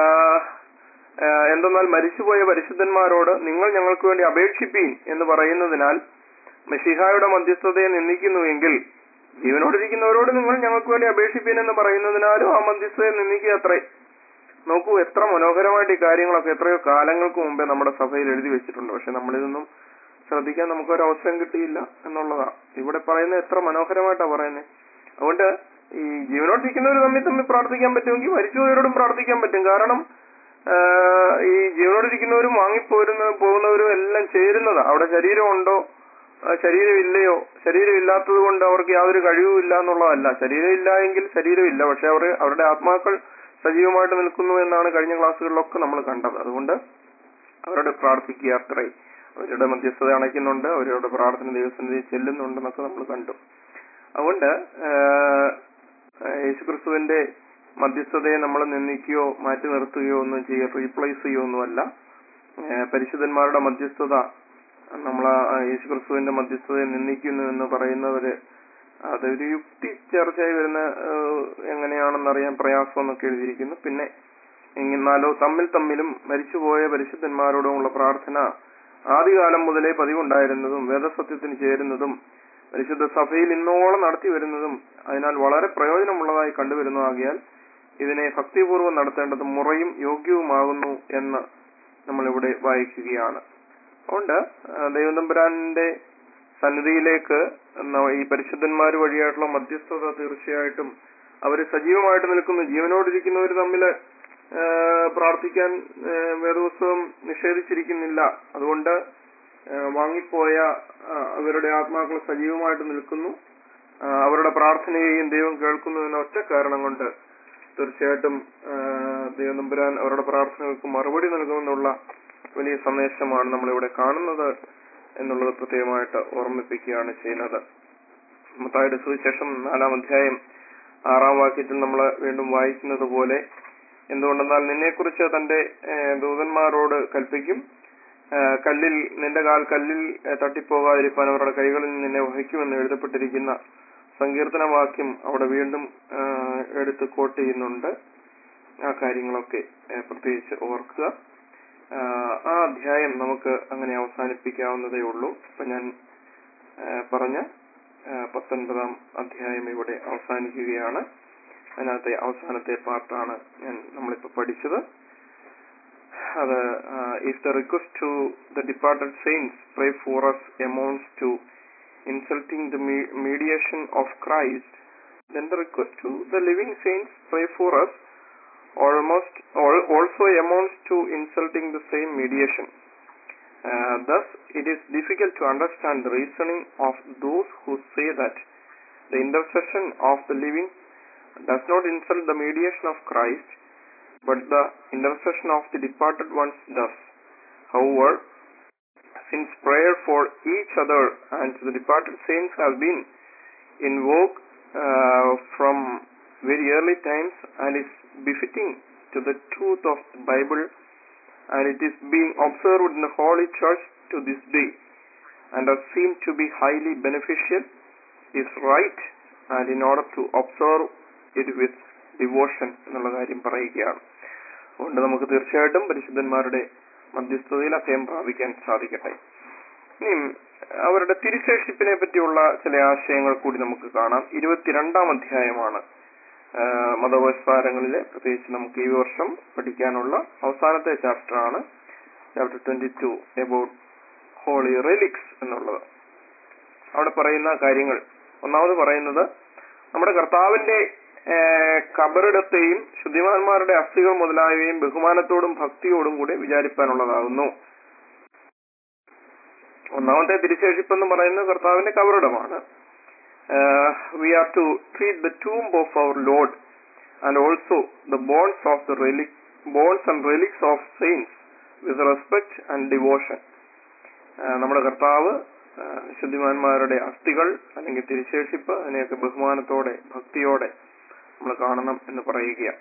ആ, എന്തെന്നാൽ മരിച്ചുപോയ പരിശുദ്ധന്മാരോട് നിങ്ങൾ ഞങ്ങൾക്ക് വേണ്ടി അപേക്ഷിപ്പീൻ എന്ന് പറയുന്നതിനാൽ മഷിഹായുടെ മധ്യസ്ഥതയെ നിന്ദിക്കുന്നുവെങ്കിൽ ജീവനോടിരിക്കുന്നവരോട് നിങ്ങൾ ഞങ്ങൾക്ക് വേണ്ടി അപേക്ഷിപ്പീൻ എന്ന് പറയുന്നതിനാലും ആ മധ്യസ്ഥതയെ നിന്ദിക്കുക അത്രേ നോക്കൂ എത്ര മനോഹരമായിട്ട് ഈ കാര്യങ്ങളൊക്കെ എത്രയോ കാലങ്ങൾക്ക് മുമ്പേ നമ്മുടെ സഭയിൽ എഴുതി വെച്ചിട്ടുണ്ട് പക്ഷെ നമ്മളിതൊന്നും ശ്രദ്ധിക്കാൻ നമുക്കൊരു അവസരം കിട്ടിയില്ല എന്നുള്ളതാ ഇവിടെ പറയുന്നത് എത്ര മനോഹരമായിട്ടാ പറയുന്നത് അതുകൊണ്ട് ഈ ജീവനോടിരിക്കുന്നവർ തമ്മിൽ തമ്മിൽ പ്രാർത്ഥിക്കാൻ പറ്റുമെങ്കിൽ മരിച്ചുപോയവരോടും പ്രാർത്ഥിക്കാൻ പറ്റും കാരണം ആ, ഈ ജീവനോടിരിക്കുന്നവരും വാങ്ങിപ്പോരുന്ന പോകുന്നവരും എല്ലാം ചേരുന്നതാ അവിടെ ശരീരമുണ്ടോ ആ, ശരീരമില്ലയോ ശരീരമില്ലാത്തത് കൊണ്ട് അവർക്ക് യാതൊരു കഴിവുമില്ല എന്നുള്ളതല്ല ശരീരമില്ല എങ്കിൽ ശരീരമില്ല പക്ഷെ അവർ അവരുടെ ആത്മാക്കൾ സജീവമായിട്ട് നിൽക്കുന്നു എന്നാണ് കഴിഞ്ഞ ക്ലാസ്സുകളിലൊക്കെ നമ്മൾ കണ്ടത് അതുകൊണ്ട് അവരോട് പ്രാർത്ഥിക്കുക അത്രേ അവരുടെ മധ്യസ്ഥത അണയ്ക്കുന്നുണ്ട് അവരുടെ പ്രാർത്ഥന ദൈവസന്നിധി ചെല്ലുന്നുണ്ടെന്നൊക്കെ നമ്മൾ കണ്ടു അതുകൊണ്ട് ആഹ്, യേശുക്രിസ്തുവിന്റെ മധ്യസ്ഥതയെ നമ്മൾ നിന്ദിക്കുകയോ മാറ്റി നിർത്തുകയോ ഒന്നും ചെയ്യുക റീപ്ലേസ് ചെയ്യുകയോ ഒന്നുമല്ല ആഹ്, പരിശുദ്ധന്മാരുടെ മധ്യസ്ഥത നമ്മൾ യേശുക്രിസ്തുവിന്റെ മധ്യസ്ഥതയെ നിന്ദിക്കുന്നു എന്ന് പറയുന്നവര് അതൊരു യുക്തി ചർച്ചയായി വരുന്ന ആഹ്, എങ്ങനെയാണെന്നറിയാൻ പ്രയാസം എന്നൊക്കെ എഴുതിയിരിക്കുന്നു പിന്നെ എന്നാലോ തമ്മിൽ തമ്മിലും മരിച്ചുപോയ പരിശുദ്ധന്മാരോടുമുള്ള പ്രാർത്ഥന ആദ്യകാലം മുതലേ പതിവുണ്ടായിരുന്നതും വേദസത്യത്തിന് ചേരുന്നതും പരിശുദ്ധ സഭയിൽ ഇന്നോളം നടത്തി വരുന്നതും അതിനാൽ വളരെ പ്രയോജനമുള്ളതായി കണ്ടുവരുന്നതാകിയാൽ ഇതിനെ ഭക്തിപൂർവ്വം നടത്തേണ്ടത് മുറയും യോഗ്യവുമാകുന്നു എന്ന് നമ്മൾ ഇവിടെ വായിക്കുകയാണ് അതുകൊണ്ട് ആ, ദൈവതമ്പുരാന്റെ സന്നിധിയിലേക്ക് ന- ഈ പരിശുദ്ധന്മാർ വഴിയായിട്ടുള്ള മധ്യസ്ഥത തീർച്ചയായിട്ടും അവർ സജീവമായിട്ട് നിൽക്കുന്നു ജീവനോടിരിക്കുന്നവർ തമ്മിൽ പ്രാർത്ഥിക്കാൻ ആ, വേദപുസ്തകം നിഷേധിച്ചിരിക്കുന്നില്ല അതുകൊണ്ട് ആ, വാങ്ങിപ്പോയ ആ, അവരുടെ ആത്മാക്കൾ സജീവമായിട്ട് നിൽക്കുന്നു ആ, അവരുടെ പ്രാർത്ഥനയെയും ദൈവം കേൾക്കുന്നു എന്ന ഒറ്റ കാരണം കൊണ്ട് തീർച്ചയായിട്ടും ആ, ദൈവം നമ്പുരാൻ അവരുടെ പ്രാർത്ഥനകൾക്ക് മറുപടി നൽകുമെന്നുള്ള വലിയ സന്ദേശമാണ് നമ്മളിവിടെ കാണുന്നത് എന്നുള്ളത് പ്രത്യേകമായിട്ട് ഓർമ്മിപ്പിക്കുകയാണ് ചെയ്യുന്നത് മത്തായിയുടെ സുവിശേഷം നാലാം അധ്യായം ആറാം വാക്യത്തിൽ നമ്മൾ വീണ്ടും വായിക്കുന്നത് പോലെ എന്തുകൊണ്ടെന്നാൽ നിന്നെക്കുറിച്ച് തന്റെ ഏഹ്, ദൂതന്മാരോട് കൽപ്പിക്കും ഏഹ്, കല്ലിൽ നിന്റെ കാൽ കല്ലിൽ ഏഹ്, തട്ടിപ്പോകാതിരിക്കാൻ അവരുടെ കൈകളിൽ നിന്നെ വഹിക്കുമെന്ന് എഴുതപ്പെട്ടിരിക്കുന്ന സങ്കീർത്തന വാക്യം അവിടെ വീണ്ടും ഏഹ്, എടുത്ത് കോട്ട് ചെയ്യുന്നുണ്ട് ആ കാര്യങ്ങളൊക്കെ ഏഹ്, പ്രത്യേകിച്ച് ഓർക്കുക ആ, ആ അധ്യായം നമുക്ക് അങ്ങനെ അവസാനിപ്പിക്കാവുന്നതേ ഉള്ളൂ അപ്പൊ ഞാൻ ആ, പറഞ്ഞ ആ, പത്തൊൻപതാം അധ്യായം ഇവിടെ അവസാനിക്കുകയാണ് അതിനകത്തെ അവസാനത്തെ പാർട്ടാണ് ഞാൻ നമ്മളിപ്പോ പഠിച്ചത് അത് if the request to the departed saints pray for us amounts to insulting the mediation of Christ then the request to the living saints pray for us almost al- also amounts to insulting the same mediation. Uh, thus, it is difficult to understand the reasoning of those who say that the intercession of the living does not insult the mediation of Christ, but the intercession of the departed ones does. However, since prayer for each other and the departed saints has been invoked uh, from very early times and is befitting to the truth of the Bible and it is being observed in the Holy Church to this day and are seen to be highly beneficial is right and in order to observe it with devotion എന്നുള്ള കാര്യം പറയുകയാണ് അതുകൊണ്ട് നമുക്ക് തീർച്ചയായിട്ടും പരിശുദ്ധന്മാരുടെ മധ്യസ്ഥതയിൽ അഭയം പ്രാപിക്കാൻ സാധിക്കട്ടെ ഇനിയും അവരുടെ തിരുശേഷിപ്പിനെ പറ്റിയുള്ള ചില ആശയങ്ങൾ കൂടി നമുക്ക് കാണാം ഇരുപത്തിരണ്ടാം അധ്യായമാണ് ആ, മതപരിസ്കാരങ്ങളിലെ പ്രത്യേകിച്ച് നമുക്ക് ഈ വർഷം പഠിക്കാനുള്ള അവസാനത്തെ ചാപ്റ്റർ ആണ് chapter twenty two about holy relics എന്നുള്ളത് അവിടെ പറയുന്ന കാര്യങ്ങൾ ഒന്നാമത് പറയുന്നത് നമ്മുടെ കർത്താവിന്റെ ആ, കബറിടത്തെയും ശുദ്ധിമാന്മാരുടെ അസ്ഥികൾ മുതലായവയും ബഹുമാനത്തോടും ഭക്തിയോടും കൂടി വിചാരിപ്പാനുള്ളതാകുന്നു ഒന്നാമത്തെ തിരുശേഷിപ്പ് എന്ന് പറയുന്നത് കർത്താവിന്റെ കബറിടമാണ് we are to treat the tomb of our Lord and also the bones of the relic bones and relics of saints with respect and devotion നമ്മുടെ കർത്താവ് ആ, ശുദ്ധിമാന്മാരുടെ അസ്ഥികൾ അല്ലെങ്കിൽ തിരുശേഷിപ്പ് അതിനെയൊക്കെ ബഹുമാനത്തോടെ ഭക്തിയോടെ നമ്മൾ കാണണം എന്ന് പറയുകയാണ്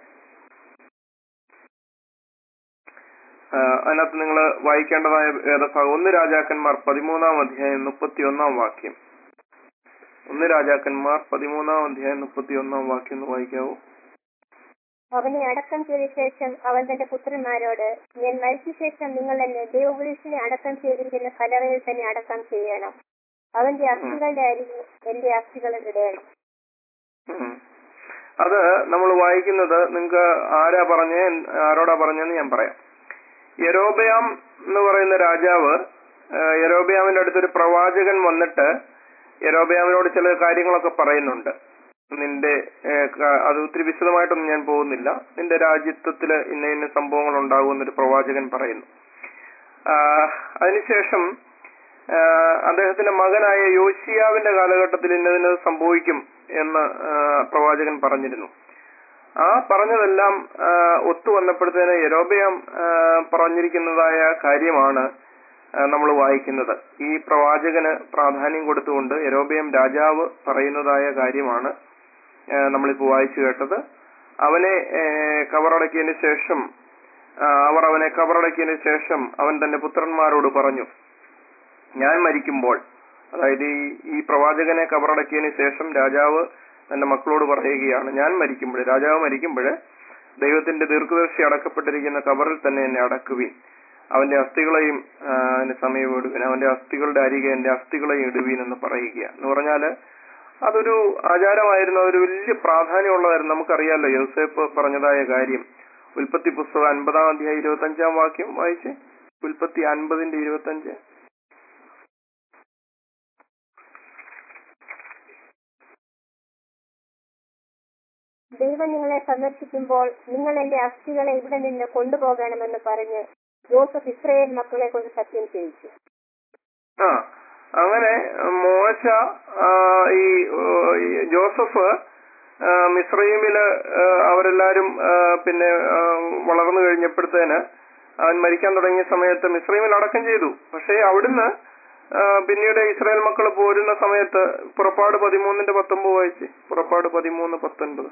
ആ, അതിനകത്ത് നിങ്ങൾ വായിക്കേണ്ടതായ വേദഭാഗം ഒന്ന് രാജാക്കന്മാർ പതിമൂന്നാം അധ്യായം മുപ്പത്തിയൊന്നാം വാക്യം ഒന്ന് രാജാക്കന്മാർ പതിമൂന്നാം അധ്യായം മുപ്പത്തിയൊന്നാം വാക്യം ഒന്ന് വായിക്കാവോ അവനെ അടക്കം ചെയ്ത ശേഷം അവൻ തന്റെ പുത്രന്മാരോട് ഞാൻ മരിച്ച ശേഷം നിങ്ങൾ എന്നെ ദേവപുരുഷനെ അടക്കം ചെയ്തിരിക്കുന്ന കലറയിൽ തന്നെ അടക്കം ചെയ്യണം അവന്റെ അസ്ഥികളുടെ അരികിൽ എന്റെ അസ്ഥികൾ ഇടയണം ഉം. അത് നമ്മൾ വായിക്കുന്നത് നിങ്ങൾക്ക് ആരാ പറഞ്ഞേ ആരോടാ പറഞ്ഞെന്ന് ഞാൻ പറയാം യരോബയാം എന്ന് പറയുന്ന രാജാവ് ആ, യരോബയാമിന്റെ അടുത്തൊരു പ്രവാചകൻ വന്നിട്ട് യരോബയാമിനോട് ചില കാര്യങ്ങളൊക്കെ പറയുന്നുണ്ട് നിന്റെ ഏ, ക- അത് ഒത്തിരി വിശദമായിട്ടൊന്നും ഞാൻ പോകുന്നില്ല നിന്റെ രാജ്യത്വത്തില് ഇന്ന ഇന്ന സംഭവങ്ങൾ ഉണ്ടാകുമെന്നൊരു പ്രവാചകൻ പറയുന്നു ആ, അതിനുശേഷം ആ, അദ്ദേഹത്തിന്റെ മകനായ യോശിയാവിന്റെ കാലഘട്ടത്തിൽ ഇന്നതിന് സംഭവിക്കും എന്ന് ആ, പ്രവാചകൻ പറഞ്ഞിരുന്നു ആ പറഞ്ഞതെല്ലാം ആ, ഒത്തു വന്നപ്പോഴത്തേന് യരോബയാം ആ, പറഞ്ഞിരിക്കുന്നതായ കാര്യമാണ് നമ്മൾ വായിക്കുന്നത് ഈ പ്രവാചകന് പ്രാധാന്യം കൊടുത്തുകൊണ്ട് യരോബയം രാജാവ് പറയുന്നതായ കാര്യമാണ് ആ, നമ്മളിപ്പോ വായിച്ചു കേട്ടത് അവനെ ഏ, കബറടക്കിയതിന് ശേഷം ആ, അവർ അവനെ കബറടക്കിയതിന് ശേഷം അവൻ തന്റെ പുത്രന്മാരോട് പറഞ്ഞു ഞാൻ മരിക്കുമ്പോൾ അതായത് ഈ ഈ പ്രവാചകനെ കബറടക്കിയതിന് ശേഷം രാജാവ് തന്റെ മക്കളോട് പറയുകയാണ് ഞാൻ മരിക്കുമ്പോൾ രാജാവ് മരിക്കുമ്പോൾ ദൈവത്തിന്റെ ദീർഘദർശി അടക്കപ്പെട്ടിരിക്കുന്ന കബറിൽ തന്നെ എന്നെ അടക്കുവിൻ അവന്റെ അസ്ഥികളെയും ആ, അതിന് സമയം ഇടുവിൻ അവന്റെ അസ്ഥികളുടെ അരികെ എന്റെ അസ്ഥികളെയും ഇടുവീൻ എന്ന് പറയുക എന്ന് പറഞ്ഞാല് അതൊരു ആചാരമായിരുന്നു അതൊരു വലിയ പ്രാധാന്യമുള്ളതായിരുന്നു നമുക്കറിയാലോ യോസേപ്പ് പറഞ്ഞതായ കാര്യം ഉൽപ്പത്തി പുസ്തകം അൻപതാം അധ്യായം ഇരുപത്തി അഞ്ചാം വാക്യം വായിച്ച് ഉൽപ്പത്തി അൻപതിന്റെ ഇരുപത്തി അഞ്ച് ദൈവം നിങ്ങളെ സന്ദർശിക്കുമ്പോൾ നിങ്ങൾ എന്റെ അസ്ഥികളെ ഇവിടെ നിന്ന് കൊണ്ടുപോകണമെന്ന് പറഞ്ഞ് ജോസഫ് ഇസ്രയേൽ മക്കളെ കൊണ്ട് സത്യം ചെയ്യിച്ചു ആ അങ്ങനെ മോശ ആ, ഈ ഓ, ഈ ജോസഫ് ആ, മിസ്രൈമില് ആ, അവരെല്ലാരും ആ, പിന്നെ ആ, വളർന്നു കഴിഞ്ഞപ്പോഴത്തേന് അവൻ മരിക്കാൻ തുടങ്ങിയ സമയത്ത് മിസ്രൈമിൽ അടക്കം ചെയ്തു പക്ഷേ അവിടുന്ന് ആ, പിന്നീട് ഇസ്രായേൽ മക്കൾ പോരുന്ന സമയത്ത് പുറപ്പാട് പതിമൂന്നിന്റെ പത്തൊമ്പത് വായിച്ച് പുറപ്പാട് പതിമൂന്ന് പത്തൊൻപത്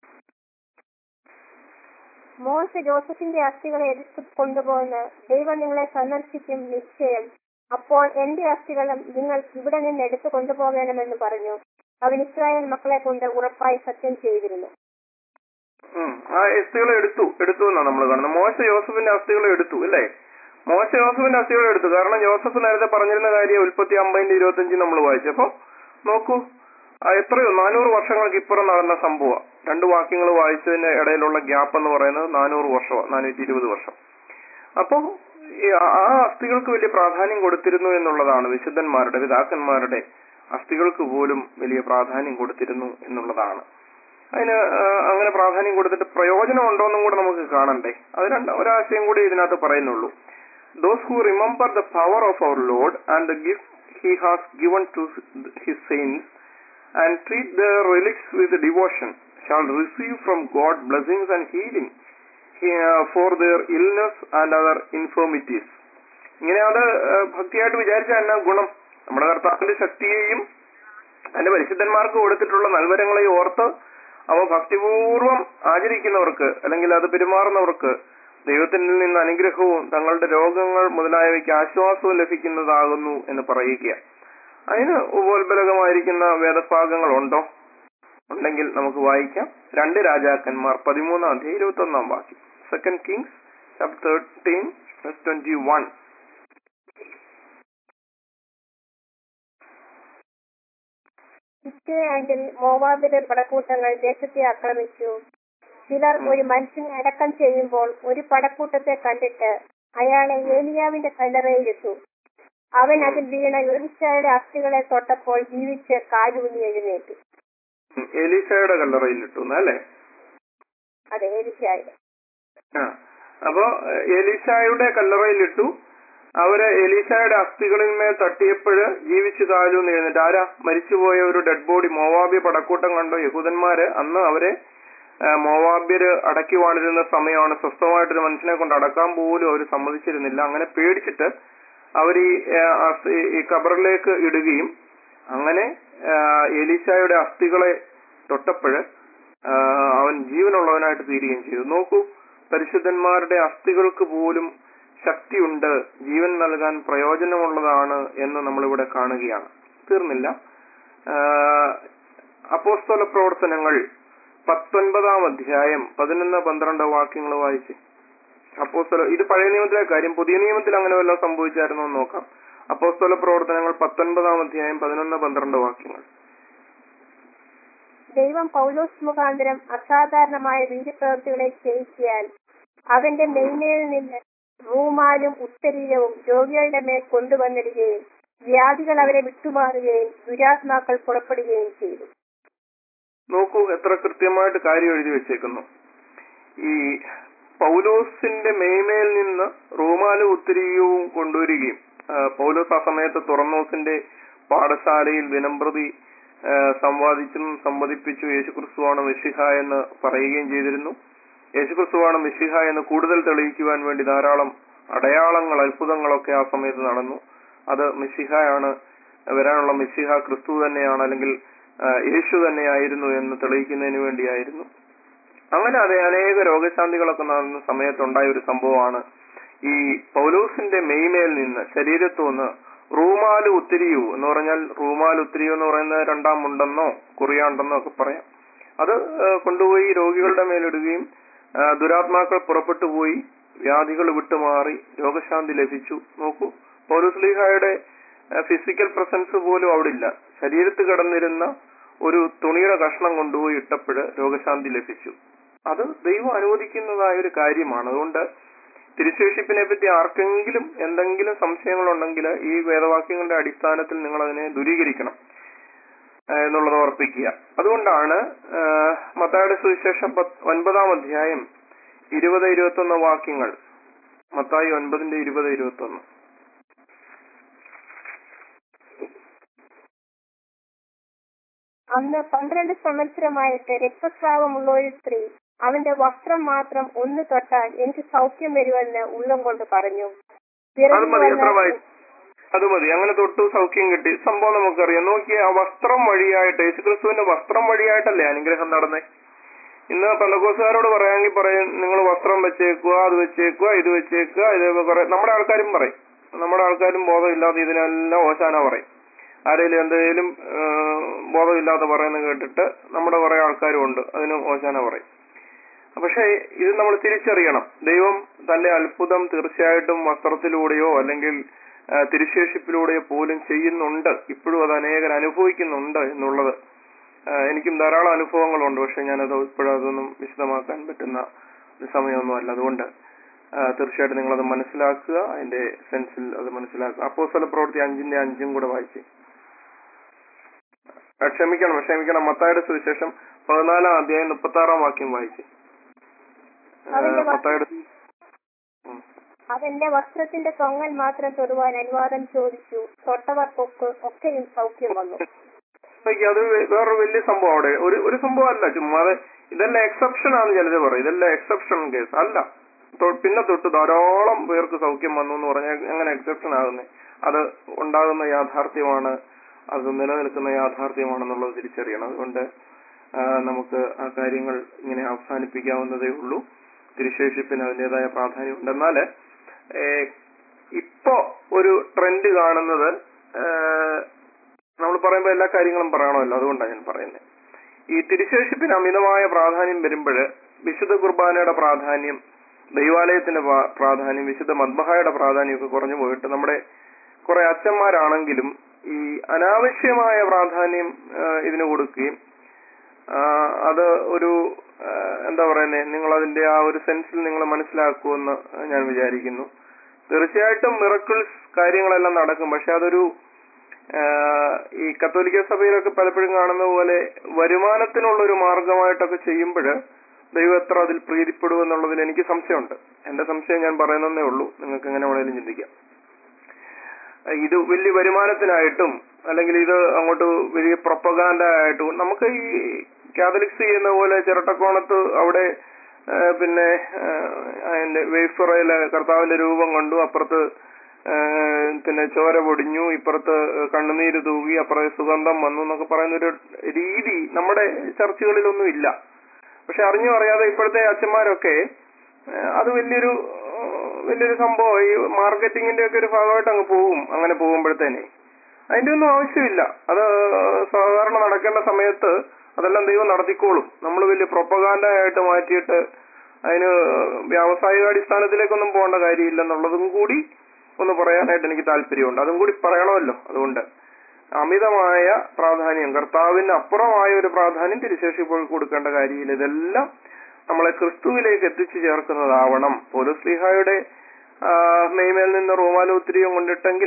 മോശ ജോസഫിന്റെ അസ്ഥികളെ എടുത്തു കൊണ്ടുപോകുന്ന ദൈവം നിങ്ങളെ സന്ദർശിക്കും നിശ്ചയം അപ്പോൾ എന്റെ അസ്ഥികളും നിങ്ങൾ ഇവിടെ നിന്ന് എടുത്തു കൊണ്ടുപോകണമെന്ന് പറഞ്ഞു അവൻ ഇസ്രായേൽ മക്കളെ കൊണ്ട് ഉറപ്പായി സത്യം ചെയ്തിരുന്നു ഉം. ആ അസ്ഥികളെ എടുത്തു എടുത്തു എന്നാണ് നമ്മൾ കാണുന്നത് മോശ യോസഫിന്റെ അസ്ഥികളെ എടുത്തു അല്ലേ മോശ ജോസഫിന്റെ അസ്ഥികൾ എടുത്തു കാരണം ജോസഫ് നേരത്തെ പറഞ്ഞിരുന്ന കാര്യം ഉൽപ്പത്തി അമ്പതിന്റെ ഇരുപത്തിയഞ്ച് നമ്മൾ വായിച്ചു അപ്പൊ നോക്കൂ ആ എത്രയോ നാനൂറ് വർഷങ്ങൾക്ക് ഇപ്പുറം നടന്ന സംഭവം രണ്ട് വാക്യങ്ങൾ വായിച്ചതിന് ഇടയിലുള്ള ഗ്യാപ്പ് എന്ന് പറയുന്നത് നാനൂറ് വർഷമാണ് നാനൂറ്റി ഇരുപത് വർഷം അപ്പോ ഈ ആ ആ അസ്ഥികൾക്ക് വലിയ പ്രാധാന്യം കൊടുത്തിരുന്നു എന്നുള്ളതാണ് വിശുദ്ധന്മാരുടെ പിതാക്കന്മാരുടെ അസ്ഥികൾക്ക് പോലും വലിയ പ്രാധാന്യം കൊടുത്തിരുന്നു എന്നുള്ളതാണ് അതിന് ആ, അങ്ങനെ പ്രാധാന്യം കൊടുത്തിട്ട് പ്രയോജനം ഉണ്ടോന്നും കൂടെ നമുക്ക് കാണണ്ടേ അത് രണ്ട് ഒരാശയം കൂടി ഇതിനകത്ത് പറയുന്നുള്ളൂ those who remember the power of our Lord and the gift he has given to his saints and treat the relics with devotion shall receive from God blessings and healing for their illness and other infirmities ഇങ്ങനെ അത് ആ, ഭക്തിയായിട്ട് വിചാരിച്ചാൽ എന്നാ ഗുണം നമ്മുടെ കർത്താവിന്റെ ശക്തിയെയും അതിന്റെ പരിശുദ്ധന്മാർക്ക് കൊടുത്തിട്ടുള്ള നൽവരങ്ങളെയും ഓർത്ത് അവ ഭക്തിപൂർവം ആചരിക്കുന്നവർക്ക് അല്ലെങ്കിൽ അത് പെരുമാറുന്നവർക്ക് ദൈവത്തിൽ നിന്ന് അനുഗ്രഹവും തങ്ങളുടെ രോഗങ്ങൾ മുതലായവയ്ക്ക് ആശ്വാസവും ലഭിക്കുന്നതാകുന്നു എന്ന് പറയുക അതിന് ഉപോത്ബലകമായിരിക്കുന്ന വേദഭാഗങ്ങൾ ഉണ്ടോ ഉണ്ടെങ്കിൽ നമുക്ക് വായിക്കാം രണ്ട് രാജാക്കന്മാർ പതിമൂന്നാം അധ്യായം ഇരുപത്തി ഒന്നാം വാക്യം second Kings chapter thirteen twenty one ഇസ്രയേലിൽ മോവാബിലെ പടക്കൂട്ടങ്ങൾ ദേശത്തെ ആക്രമിച്ചു ചിലർ ഒരു മനുഷ്യനെ അടക്കം ചെയ്യുമ്പോൾ ഒരു പടക്കൂട്ടത്തെ കണ്ടിട്ട് അയാളെ ഏലിയാവിന്റെ കല്ലറയിലിട്ടു അവൻ അതിൽ വീണ യോനിച്ചായുടെ അസ്ഥികളെ തൊട്ടപ്പോൾ ജീവിച്ച് കാലൂന്നി എഴുന്നേറ്റു എലീസയുടെ കല്ലറയിലിട്ടു അല്ലേ അതെ ഏലിച്ചായുടെ ആ അപ്പോ എഹ്, എലീശായുടെ കല്ലറയിലിട്ടു അവര് എലീശായുടെ അസ്ഥികളിന്മേൽ തട്ടിയപ്പോഴ് ജീവിച്ചു കാലൂന്ന് എഴുന്നിട്ട് ആരാ മരിച്ചുപോയ ഒരു ഡെഡ് ബോഡി മോവാബ്യ പടക്കൂട്ടം കണ്ടോ യഹൂദന്മാര് അന്ന് അവരെ ആ, മോവാബ്യര് അടക്കി വാണിരുന്ന സമയമാണ് സ്വസ്ഥമായിട്ടൊരു മനുഷ്യനെ കൊണ്ട് അടക്കാൻ പോലും അവർ സമ്മതിച്ചിരുന്നില്ല അങ്ങനെ പേടിച്ചിട്ട് അവർ ഈ ആ, അസ്ഥി- ഈ കബറിലേക്ക് ഇടുകയും അങ്ങനെ ആ, എലീശായുടെ അസ്ഥികളെ തൊട്ടപ്പോഴ് ആ, അവൻ ജീവനുള്ളവനായിട്ട് തീരുകയും ചെയ്തു നോക്കൂ പരിശുദ്ധന്മാരുടെ അസ്ഥികൾക്ക് പോലും ശക്തിയുണ്ട് ജീവൻ നൽകാൻ പ്രയോജനമുള്ളതാണ് എന്ന് നമ്മളിവിടെ കാണുകയാണ് തീർന്നില്ല ആ, അപ്പോസ്തല പ്രവർത്തനങ്ങൾ പത്തൊൻപതാം അധ്യായം പതിനൊന്ന് പന്ത്രണ്ട് വാക്യങ്ങൾ വായിച്ച് അപ്പോസ്തല ഇത് പഴയ നിയമത്തിലെ കാര്യം പുതിയ നിയമത്തിൽ അങ്ങനെ വല്ലതും സംഭവിച്ചായിരുന്നോ എന്ന് നോക്കാം അപ്പോസ്തല പ്രവർത്തനങ്ങൾ പത്തൊൻപതാം അധ്യായം പതിനൊന്ന് പന്ത്രണ്ട് വാക്യങ്ങൾ ദൈവം പൗലോസ് മുഖാന്തരം അസാധാരണമായ വീര്യപ്രവൃത്തികളെ ചെയ്യിക്കാൻ അവന്റെ മെയ്മേൽ നിന്ന് റൂമാലും ഉത്തരീയവും രോഗികളുടെ മേൽ കൊണ്ടുവന്നിടുകയും വ്യാധികൾ അവരെ വിട്ടുമാറുകയും ദുരാത്മാക്കൾ പുറപ്പെടുകയും ചെയ്തു നോക്കൂ എത്ര കൃത്യമായിട്ട് കാര്യം എഴുതി വെച്ചേക്കുന്നു ഈ പൗലോസിന്റെ മേമേൽ നിന്ന് റോമാലും ഉത്തരീയവും കൊണ്ടുവരികയും ആ, പൗലോസ് ആ സമയത്ത് തുറന്നോസിന്റെ പാഠശാലയിൽ ദിനംപ്രതി ആ, സംവാദിച്ചും സംവദിപ്പിച്ചു യേശുക്രിസ്തുവാണ് മിശിഹ എന്ന് പറയുകയും ചെയ്തിരുന്നു യേശുക്രിസ്തുവാണ് മിശിഹ എന്ന് കൂടുതൽ തെളിയിക്കുവാൻ വേണ്ടി ധാരാളം അടയാളങ്ങൾ അത്ഭുതങ്ങളൊക്കെ ആ സമയത്ത് നടന്നു അത് മിശിഹയാണ് വരാനുള്ള മിശിഹ ക്രിസ്തു തന്നെയാണ് അല്ലെങ്കിൽ ആ, യേശു തന്നെയായിരുന്നു എന്ന് തെളിയിക്കുന്നതിന് വേണ്ടിയായിരുന്നു അങ്ങനെ അതെ അനേക രോഗശാന്തികളൊക്കെ നടന്ന സമയത്തുണ്ടായ ഒരു സംഭവമാണ് ഈ പൗലോസിന്റെ മെയ്മേൽ നിന്ന് ശരീരത്തു നിന്ന് റൂമാല് ഉത്തിരിയു എന്ന് പറഞ്ഞാൽ റൂമാൽ ഉത്തിരിയു എന്ന് പറയുന്നത് രണ്ടാം മുണ്ടെന്നോ കുറിയാണ്ടെന്നോ ഒക്കെ പറയാം അത് ആ, കൊണ്ടുപോയി രോഗികളുടെ മേലിടുകയും ആ, ദുരാത്മാക്കൾ പുറപ്പെട്ടു പോയി വ്യാധികൾ വിട്ടുമാറി രോഗശാന്തി ലഭിച്ചു നോക്കൂ പൗലോസ്ലീഹായുടെ ഫിസിക്കൽ പ്രസൻസ് പോലും അവിടെ ഇല്ല ശരീരത്ത് കിടന്നിരുന്ന ഒരു തുണിയുടെ കഷ്ണം കൊണ്ടുപോയി ഇട്ടപ്പോഴ് രോഗശാന്തി ലഭിച്ചു അത് ദൈവം അനുവദിക്കുന്നതായ ഒരു കാര്യമാണ് അതുകൊണ്ട് തിരുശേഷിപ്പിനെ പറ്റി ആർക്കെങ്കിലും എന്തെങ്കിലും സംശയങ്ങളുണ്ടെങ്കിൽ ഈ വേദവാക്യങ്ങളുടെ അടിസ്ഥാനത്തിൽ നിങ്ങൾ അതിനെ ദൂരീകരിക്കണം ആ, എന്നുള്ളത് ഓർപ്പിക്കുക അതുകൊണ്ടാണ് ആ, മത്തായുടെ സുവിശേഷം പത്ത്- ഒൻപതാം അധ്യായം ഇരുപത് ഇരുപത്തൊന്ന് വാക്യങ്ങൾ മത്തായി ഒൻപതിന്റെ ഇരുപത് ഇരുപത്തൊന്ന് അന്ന് പന്ത്രണ്ട് സംവത്സരമായിട്ട് രക്തസ്രാവമുള്ള ഒരു സ്ത്രീ അവന്റെ വസ്ത്രം മാത്രം ഒന്ന് തൊട്ടാൽ എനിക്ക് സൗഖ്യം വരുമെന്ന് ഉള്ളം കൊണ്ട് പറഞ്ഞു അത് മതി എത്ര വായി അത് മതി അങ്ങനെ തൊട്ടു സൗഖ്യം കിട്ടി സംഭവം നമുക്കറിയാം നോക്കിയ ആ വസ്ത്രം വഴിയായിട്ട് യേശുക്രിസ്തുവിന്റെ വസ്ത്രം വഴിയായിട്ടല്ലേ അനുഗ്രഹം നടന്നേ ഇന്ന് പന്തക്കോസുകാരോട് പറയാമെങ്കിൽ പറയും നിങ്ങൾ വസ്ത്രം വെച്ചേക്കുക അത് വെച്ചേക്കുക ഇത് വെച്ചേക്കുക ഇത് കുറെ നമ്മുടെ ആൾക്കാരും പറയും നമ്മുടെ ആൾക്കാരും ബോധമില്ലാതെ ഇതിനെല്ലാം ഓശാന പറയും ആരെങ്കിലും എന്തെങ്കിലും ആ, ബോധമില്ലാതെ പറയുന്നത് കേട്ടിട്ട് നമ്മുടെ കുറെ ആൾക്കാരും ഉണ്ട് അതിന് ഓശാന പറയും പക്ഷേ ഇത് നമ്മൾ തിരിച്ചറിയണം ദൈവം തന്റെ അത്ഭുതം തീർച്ചയായിട്ടും വസ്ത്രത്തിലൂടെയോ അല്ലെങ്കിൽ ആ, തിരുശേഷിപ്പിലൂടെയോ പോലും ചെയ്യുന്നുണ്ട് ഇപ്പോഴും അത് അനേകർ അനുഭവിക്കുന്നുണ്ട് എന്നുള്ളത് ആ, എനിക്കും ധാരാളം അനുഭവങ്ങളുണ്ട് പക്ഷെ ഞാനത് ഇപ്പോഴും അതൊന്നും വിശദമാക്കാൻ പറ്റുന്ന ഒരു സമയമൊന്നുമല്ല അതുകൊണ്ട് ആ, തീർച്ചയായിട്ടും നിങ്ങളത് മനസ്സിലാക്കുക അതിന്റെ സെൻസിൽ അത് മനസ്സിലാക്കുക അപ്പോസ്തല പ്രവൃത്തി അഞ്ചിന്റെ അഞ്ചും കൂടെ വായിച്ച് ആ, ക്ഷമിക്കണം ക്ഷമിക്കണം മത്തായുടെ സുവിശേഷം പതിനാലാം അധ്യായം മുപ്പത്തി ആറാം വാക്യം വായിച്ച് ആ, അവന്റെ വസ്ത്ര- മത്തായുടെ ഉം. അവന്റെ വസ്ത്രത്തിന്റെ തൊങ്ങൽ മാത്രം തൊടുവാൻ അനുവാദം ചോദിച്ചു തൊട്ടവർക്കൊക്കെ ഒക്കെയും സൗഖ്യം വന്നു നോക്കി അത് വേ- വേറൊരു വലിയ സംഭവം അവിടെ ഒരു ഒരു സംഭവം അല്ല ചുമ്മാതെ ഇതെല്ലാം എക്സെപ്ഷൻ ആണ് ചിലത് പറയും ഇതെല്ലാം എക്സെപ്ഷൻ കേസ് അല്ല തൊ- പിന്നെ തൊട്ട് ധാരാളം പേർക്ക് സൗഖ്യം വന്നു എന്ന് പറഞ്ഞാൽ എങ്ങനെ എക്സെപ്ഷൻ ആകുന്നത് അത് ഉണ്ടാകുന്ന യാഥാർത്ഥ്യമാണ് അത് നിലനിൽക്കുന്ന യാഥാർത്ഥ്യമാണെന്നുള്ളത് തിരിച്ചറിയണം അതുകൊണ്ട് ആ, നമുക്ക് ആ കാര്യങ്ങൾ ഇങ്ങനെ അവസാനിപ്പിക്കാവുന്നതേ ഉള്ളൂ തിരുശേഷിപ്പിന് അതിൻ്റെതായ പ്രാധാന്യമുണ്ട് എന്നാൽ ഇപ്പോ ഒരു ട്രെൻഡ് കാണുന്നത് നമ്മൾ പറയുമ്പോൾ എല്ലാ കാര്യങ്ങളും പറയണമല്ലോ അതുകൊണ്ടാണ് ഞാൻ പറയുന്നത് ഈ തിരുശേഷിപ്പിന് അമിതമായ പ്രാധാന്യം വരുമ്പോൾ വിശുദ്ധ കുർബാനയുടെ പ്രാധാന്യം ദൈവാലയത്തിന്റെ പ്രാ- പ്രാധാന്യം വിശുദ്ധ മദ്ബഹായുടെ പ്രാധാന്യമൊക്കെ കുറഞ്ഞു പോയിട്ട് നമ്മുടെ കുറെ അച്ഛന്മാരാണെങ്കിലും ഈ അനാവശ്യമായ പ്രാധാന്യം ആ, ഇതിന് കൊടുക്കുകയും ആ, അത് ഒരു ആ, എന്താ പറയുന്നത് നിങ്ങൾ അതിന്റെ ആ ഒരു സെൻസിൽ നിങ്ങൾ മനസ്സിലാക്കുമെന്ന് ഞാൻ വിചാരിക്കുന്നു തീർച്ചയായിട്ടും മിറക്കിൾസ് കാര്യങ്ങളെല്ലാം നടക്കും പക്ഷെ അതൊരു ആ, ഈ കത്തോലിക്ക സഭയിലൊക്കെ പലപ്പോഴും കാണുന്ന പോലെ വരുമാനത്തിനുള്ള ഒരു മാർഗമായിട്ടൊക്കെ ചെയ്യുമ്പോൾ ദൈവം എത്ര അതിൽ പ്രീതിപ്പെടും എന്നുള്ളതിൽ എനിക്ക് സംശയമുണ്ട് എന്റെ സംശയം ഞാൻ പറയുന്നതേ ഉള്ളൂ നിങ്ങൾക്ക് എങ്ങനെ വേണേലും ചിന്തിക്കാം ഇത് വലിയ വരുമാനത്തിനായിട്ടും അല്ലെങ്കിൽ ഇത് അങ്ങോട്ട് വലിയ പ്രൊപ്പഗാൻഡ ആയിട്ടും നമുക്ക് ഈ കാതലിക്സ് ചെയ്യുന്ന പോലെ ചിരട്ടക്കോണത്ത് അവിടെ ആ, പിന്നെ ആ, അതിന്റെ വേഫറയിലെ കർത്താവിന്റെ രൂപം കണ്ടു അപ്പുറത്ത് ആ, പിന്നെ ചോര പൊടിഞ്ഞു ഇപ്പുറത്ത് കണ്ണുനീര് തൂകി അപ്പുറത്ത് സുഗന്ധം വന്നു എന്നൊക്കെ പറയുന്ന ഒരു രീതി നമ്മുടെ ചർച്ചുകളിലൊന്നും ഇല്ല പക്ഷെ അറിഞ്ഞു അറിയാതെ ഇപ്പോഴത്തെ അച്ഛന്മാരൊക്കെ ആ, അത് വലിയൊരു ആ, വലിയൊരു സംഭവം ഈ മാർക്കറ്റിങ്ങിന്റെ ഒക്കെ ഒരു ഭാഗമായിട്ട് അങ്ങ് പോകും അങ്ങനെ പോകുമ്പോഴത്തേനെ അതിന്റെ ഒന്നും ആവശ്യമില്ല അത് സാധാരണ നടക്കേണ്ട സമയത്ത് അതെല്ലാം ദൈവം നടത്തിക്കോളും നമ്മൾ വലിയ പ്രൊപ്പഗാൻഡ ആയിട്ട് മാറ്റിയിട്ട് അതിന് വ്യാവസായികാടിസ്ഥാനത്തിലേക്കൊന്നും പോകേണ്ട കാര്യമില്ലെന്നുള്ളതും കൂടി ഒന്ന് പറയാനായിട്ട് എനിക്ക് താല്പര്യമുണ്ട് അതും കൂടി പറയണമല്ലോ അതുകൊണ്ട് അമിതമായ പ്രാധാന്യം കർത്താവിന് അപ്പുറമായ ഒരു പ്രാധാന്യം തിരുശേഷിപ്പോൾ കൊടുക്കേണ്ട കാര്യമില്ല ഇതെല്ലാം നമ്മളെ ക്രിസ്തുവിലേക്ക് എത്തിച്ചു ചേർക്കുന്നതാവണം പോലീസ് സ്ലിഹായുടെ നെയ്മേൽ നിന്ന് റോമാലോത്തിരിയും കൊണ്ടിട്ടെങ്കിൽ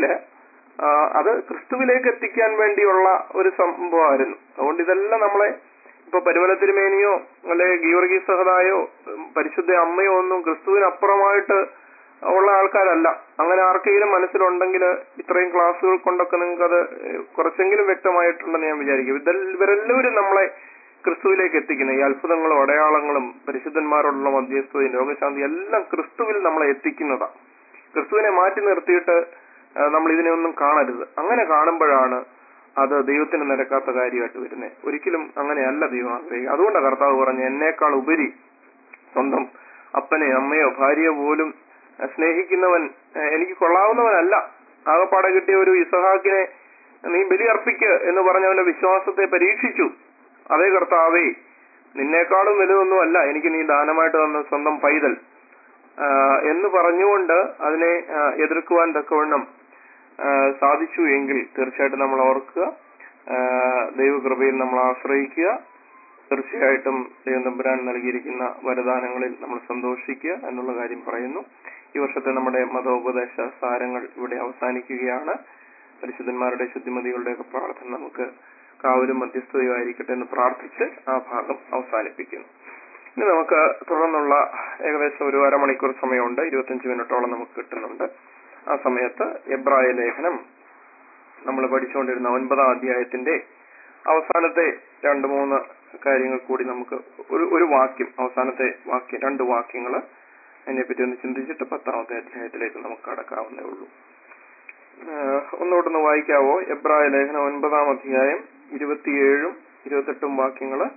അത് ക്രിസ്തുവിലേക്ക് എത്തിക്കാൻ വേണ്ടിയുള്ള ഒരു സംഭവമായിരുന്നു അതുകൊണ്ട് ഇതെല്ലാം നമ്മളെ ഇപ്പൊ പരിമല തിരുമേനിയോ അല്ലെ ഗീവർഗി സഹതായോ ഉം, പരിശുദ്ധ അമ്മയോ ഒന്നും ക്രിസ്തുവിനപ്പുറമായിട്ട് ഉള്ള ആൾക്കാരല്ല അങ്ങനെ ആർക്കെങ്കിലും മനസ്സിലുണ്ടെങ്കിൽ ഇത്രയും ക്ലാസ്സുകൾ കൊണ്ടൊക്കെ നിങ്ങൾക്ക് അത് കുറച്ചെങ്കിലും വ്യക്തമായിട്ടുണ്ടെന്ന് ഞാൻ വിചാരിക്കും ഇതെല്ലാം ഇവരെല്ലാവരും നമ്മളെ ക്രിസ്തുവിലേക്ക് എത്തിക്കുന്ന ഈ അത്ഭുതങ്ങളും അടയാളങ്ങളും പരിശുദ്ധന്മാരോടുള്ള മധ്യസ്ഥതയും രോഗശാന്തി എല്ലാം ക്രിസ്തുവിൽ നമ്മളെ എത്തിക്കുന്നതാണ് ക്രിസ്തുവിനെ മാറ്റി നിർത്തിയിട്ട് ആ, നമ്മൾ ഇതിനെ ഒന്നും കാണരുത് അങ്ങനെ കാണുമ്പോഴാണ് അത് ദൈവത്തിന് നിരക്കാത്ത കാര്യമായിട്ട് വരുന്നത് ഒരിക്കലും അങ്ങനെയല്ല ദൈവം ആഗ്രഹിക്കുക അതുകൊണ്ടാണ് കർത്താവ് പറഞ്ഞ എന്നേക്കാൾ ഉപരി സ്വന്തം അപ്പനെ അമ്മയോ ഭാര്യയോ പോലും ആ, സ്നേഹിക്കുന്നവൻ ആ, എനിക്ക് കൊള്ളാവുന്നവനല്ല ആകപ്പാടെ കിട്ടിയ ഒരു ഇസഹാക്കിനെ നീ ബലി അർപ്പിക്ക് എന്ന് പറഞ്ഞവന്റെ വിശ്വാസത്തെ പരീക്ഷിച്ചു അതേ കർത്താവേ നിന്നേക്കാളും വലുതൊന്നും അല്ല എനിക്ക് നീ ദാനമായിട്ട് തന്ന സ്വന്തം പൈതൽ ആ, എന്ന് പറഞ്ഞുകൊണ്ട് അതിനെ ആ, എതിർക്കുവാൻ തക്കവണ്ണം ആ, സാധിച്ചു എങ്കിൽ തീർച്ചയായിട്ടും നമ്മൾ ഓർക്കുക ആ, ദൈവകൃപയിൽ നമ്മൾ ആശ്രയിക്കുക തീർച്ചയായിട്ടും ദൈവം തമ്പുരാൻ നൽകിയിരിക്കുന്ന വരദാനങ്ങളിൽ നമ്മൾ സന്തോഷിക്കുക എന്നുള്ള കാര്യം പറയുന്നു ഈ വർഷത്തെ നമ്മുടെ മതോപദേശ സാരങ്ങൾ ഇവിടെ അവസാനിക്കുകയാണ് പരിശുദ്ധന്മാരുടെ ശുദ്ധിമതികളുടെ ഒക്കെ പ്രാർത്ഥന നമുക്ക് കാവലും മധ്യസ്ഥതയും ആയിരിക്കട്ടെ എന്ന് പ്രാർത്ഥിച്ച് ആ ഭാഗം അവസാനിപ്പിക്കുന്നു ഇനി നമുക്ക് തുടർന്നുള്ള ഏകദേശം ഒരു അരമണിക്കൂർ സമയമുണ്ട് ഇരുപത്തഞ്ച് മിനിറ്റോളം നമുക്ക് കിട്ടുന്നുണ്ട് ആ സമയത്ത് എബ്രായ ലേഖനം നമ്മൾ പഠിച്ചുകൊണ്ടിരുന്ന ഒൻപതാം അധ്യായത്തിന്റെ അവസാനത്തെ രണ്ട് മൂന്ന് കാര്യങ്ങൾ കൂടി നമുക്ക് ഒരു ഒരു വാക്യം അവസാനത്തെ വാക്യം രണ്ട് വാക്യങ്ങൾ അതിനെപ്പറ്റി ഒന്ന് ചിന്തിച്ചിട്ട് പത്താമത്തെ അധ്യായത്തിലേക്ക് നമുക്ക് കടക്കാവുന്നേ ഉള്ളൂ ഏഹ് ഒന്നുകൂടെ വായിക്കാവോ എബ്രായ ലേഖനം ഒൻപതാം അധ്യായം ഇരുപത്തിയേഴും ഇരുപത്തെട്ടും വാക്യങ്ങള്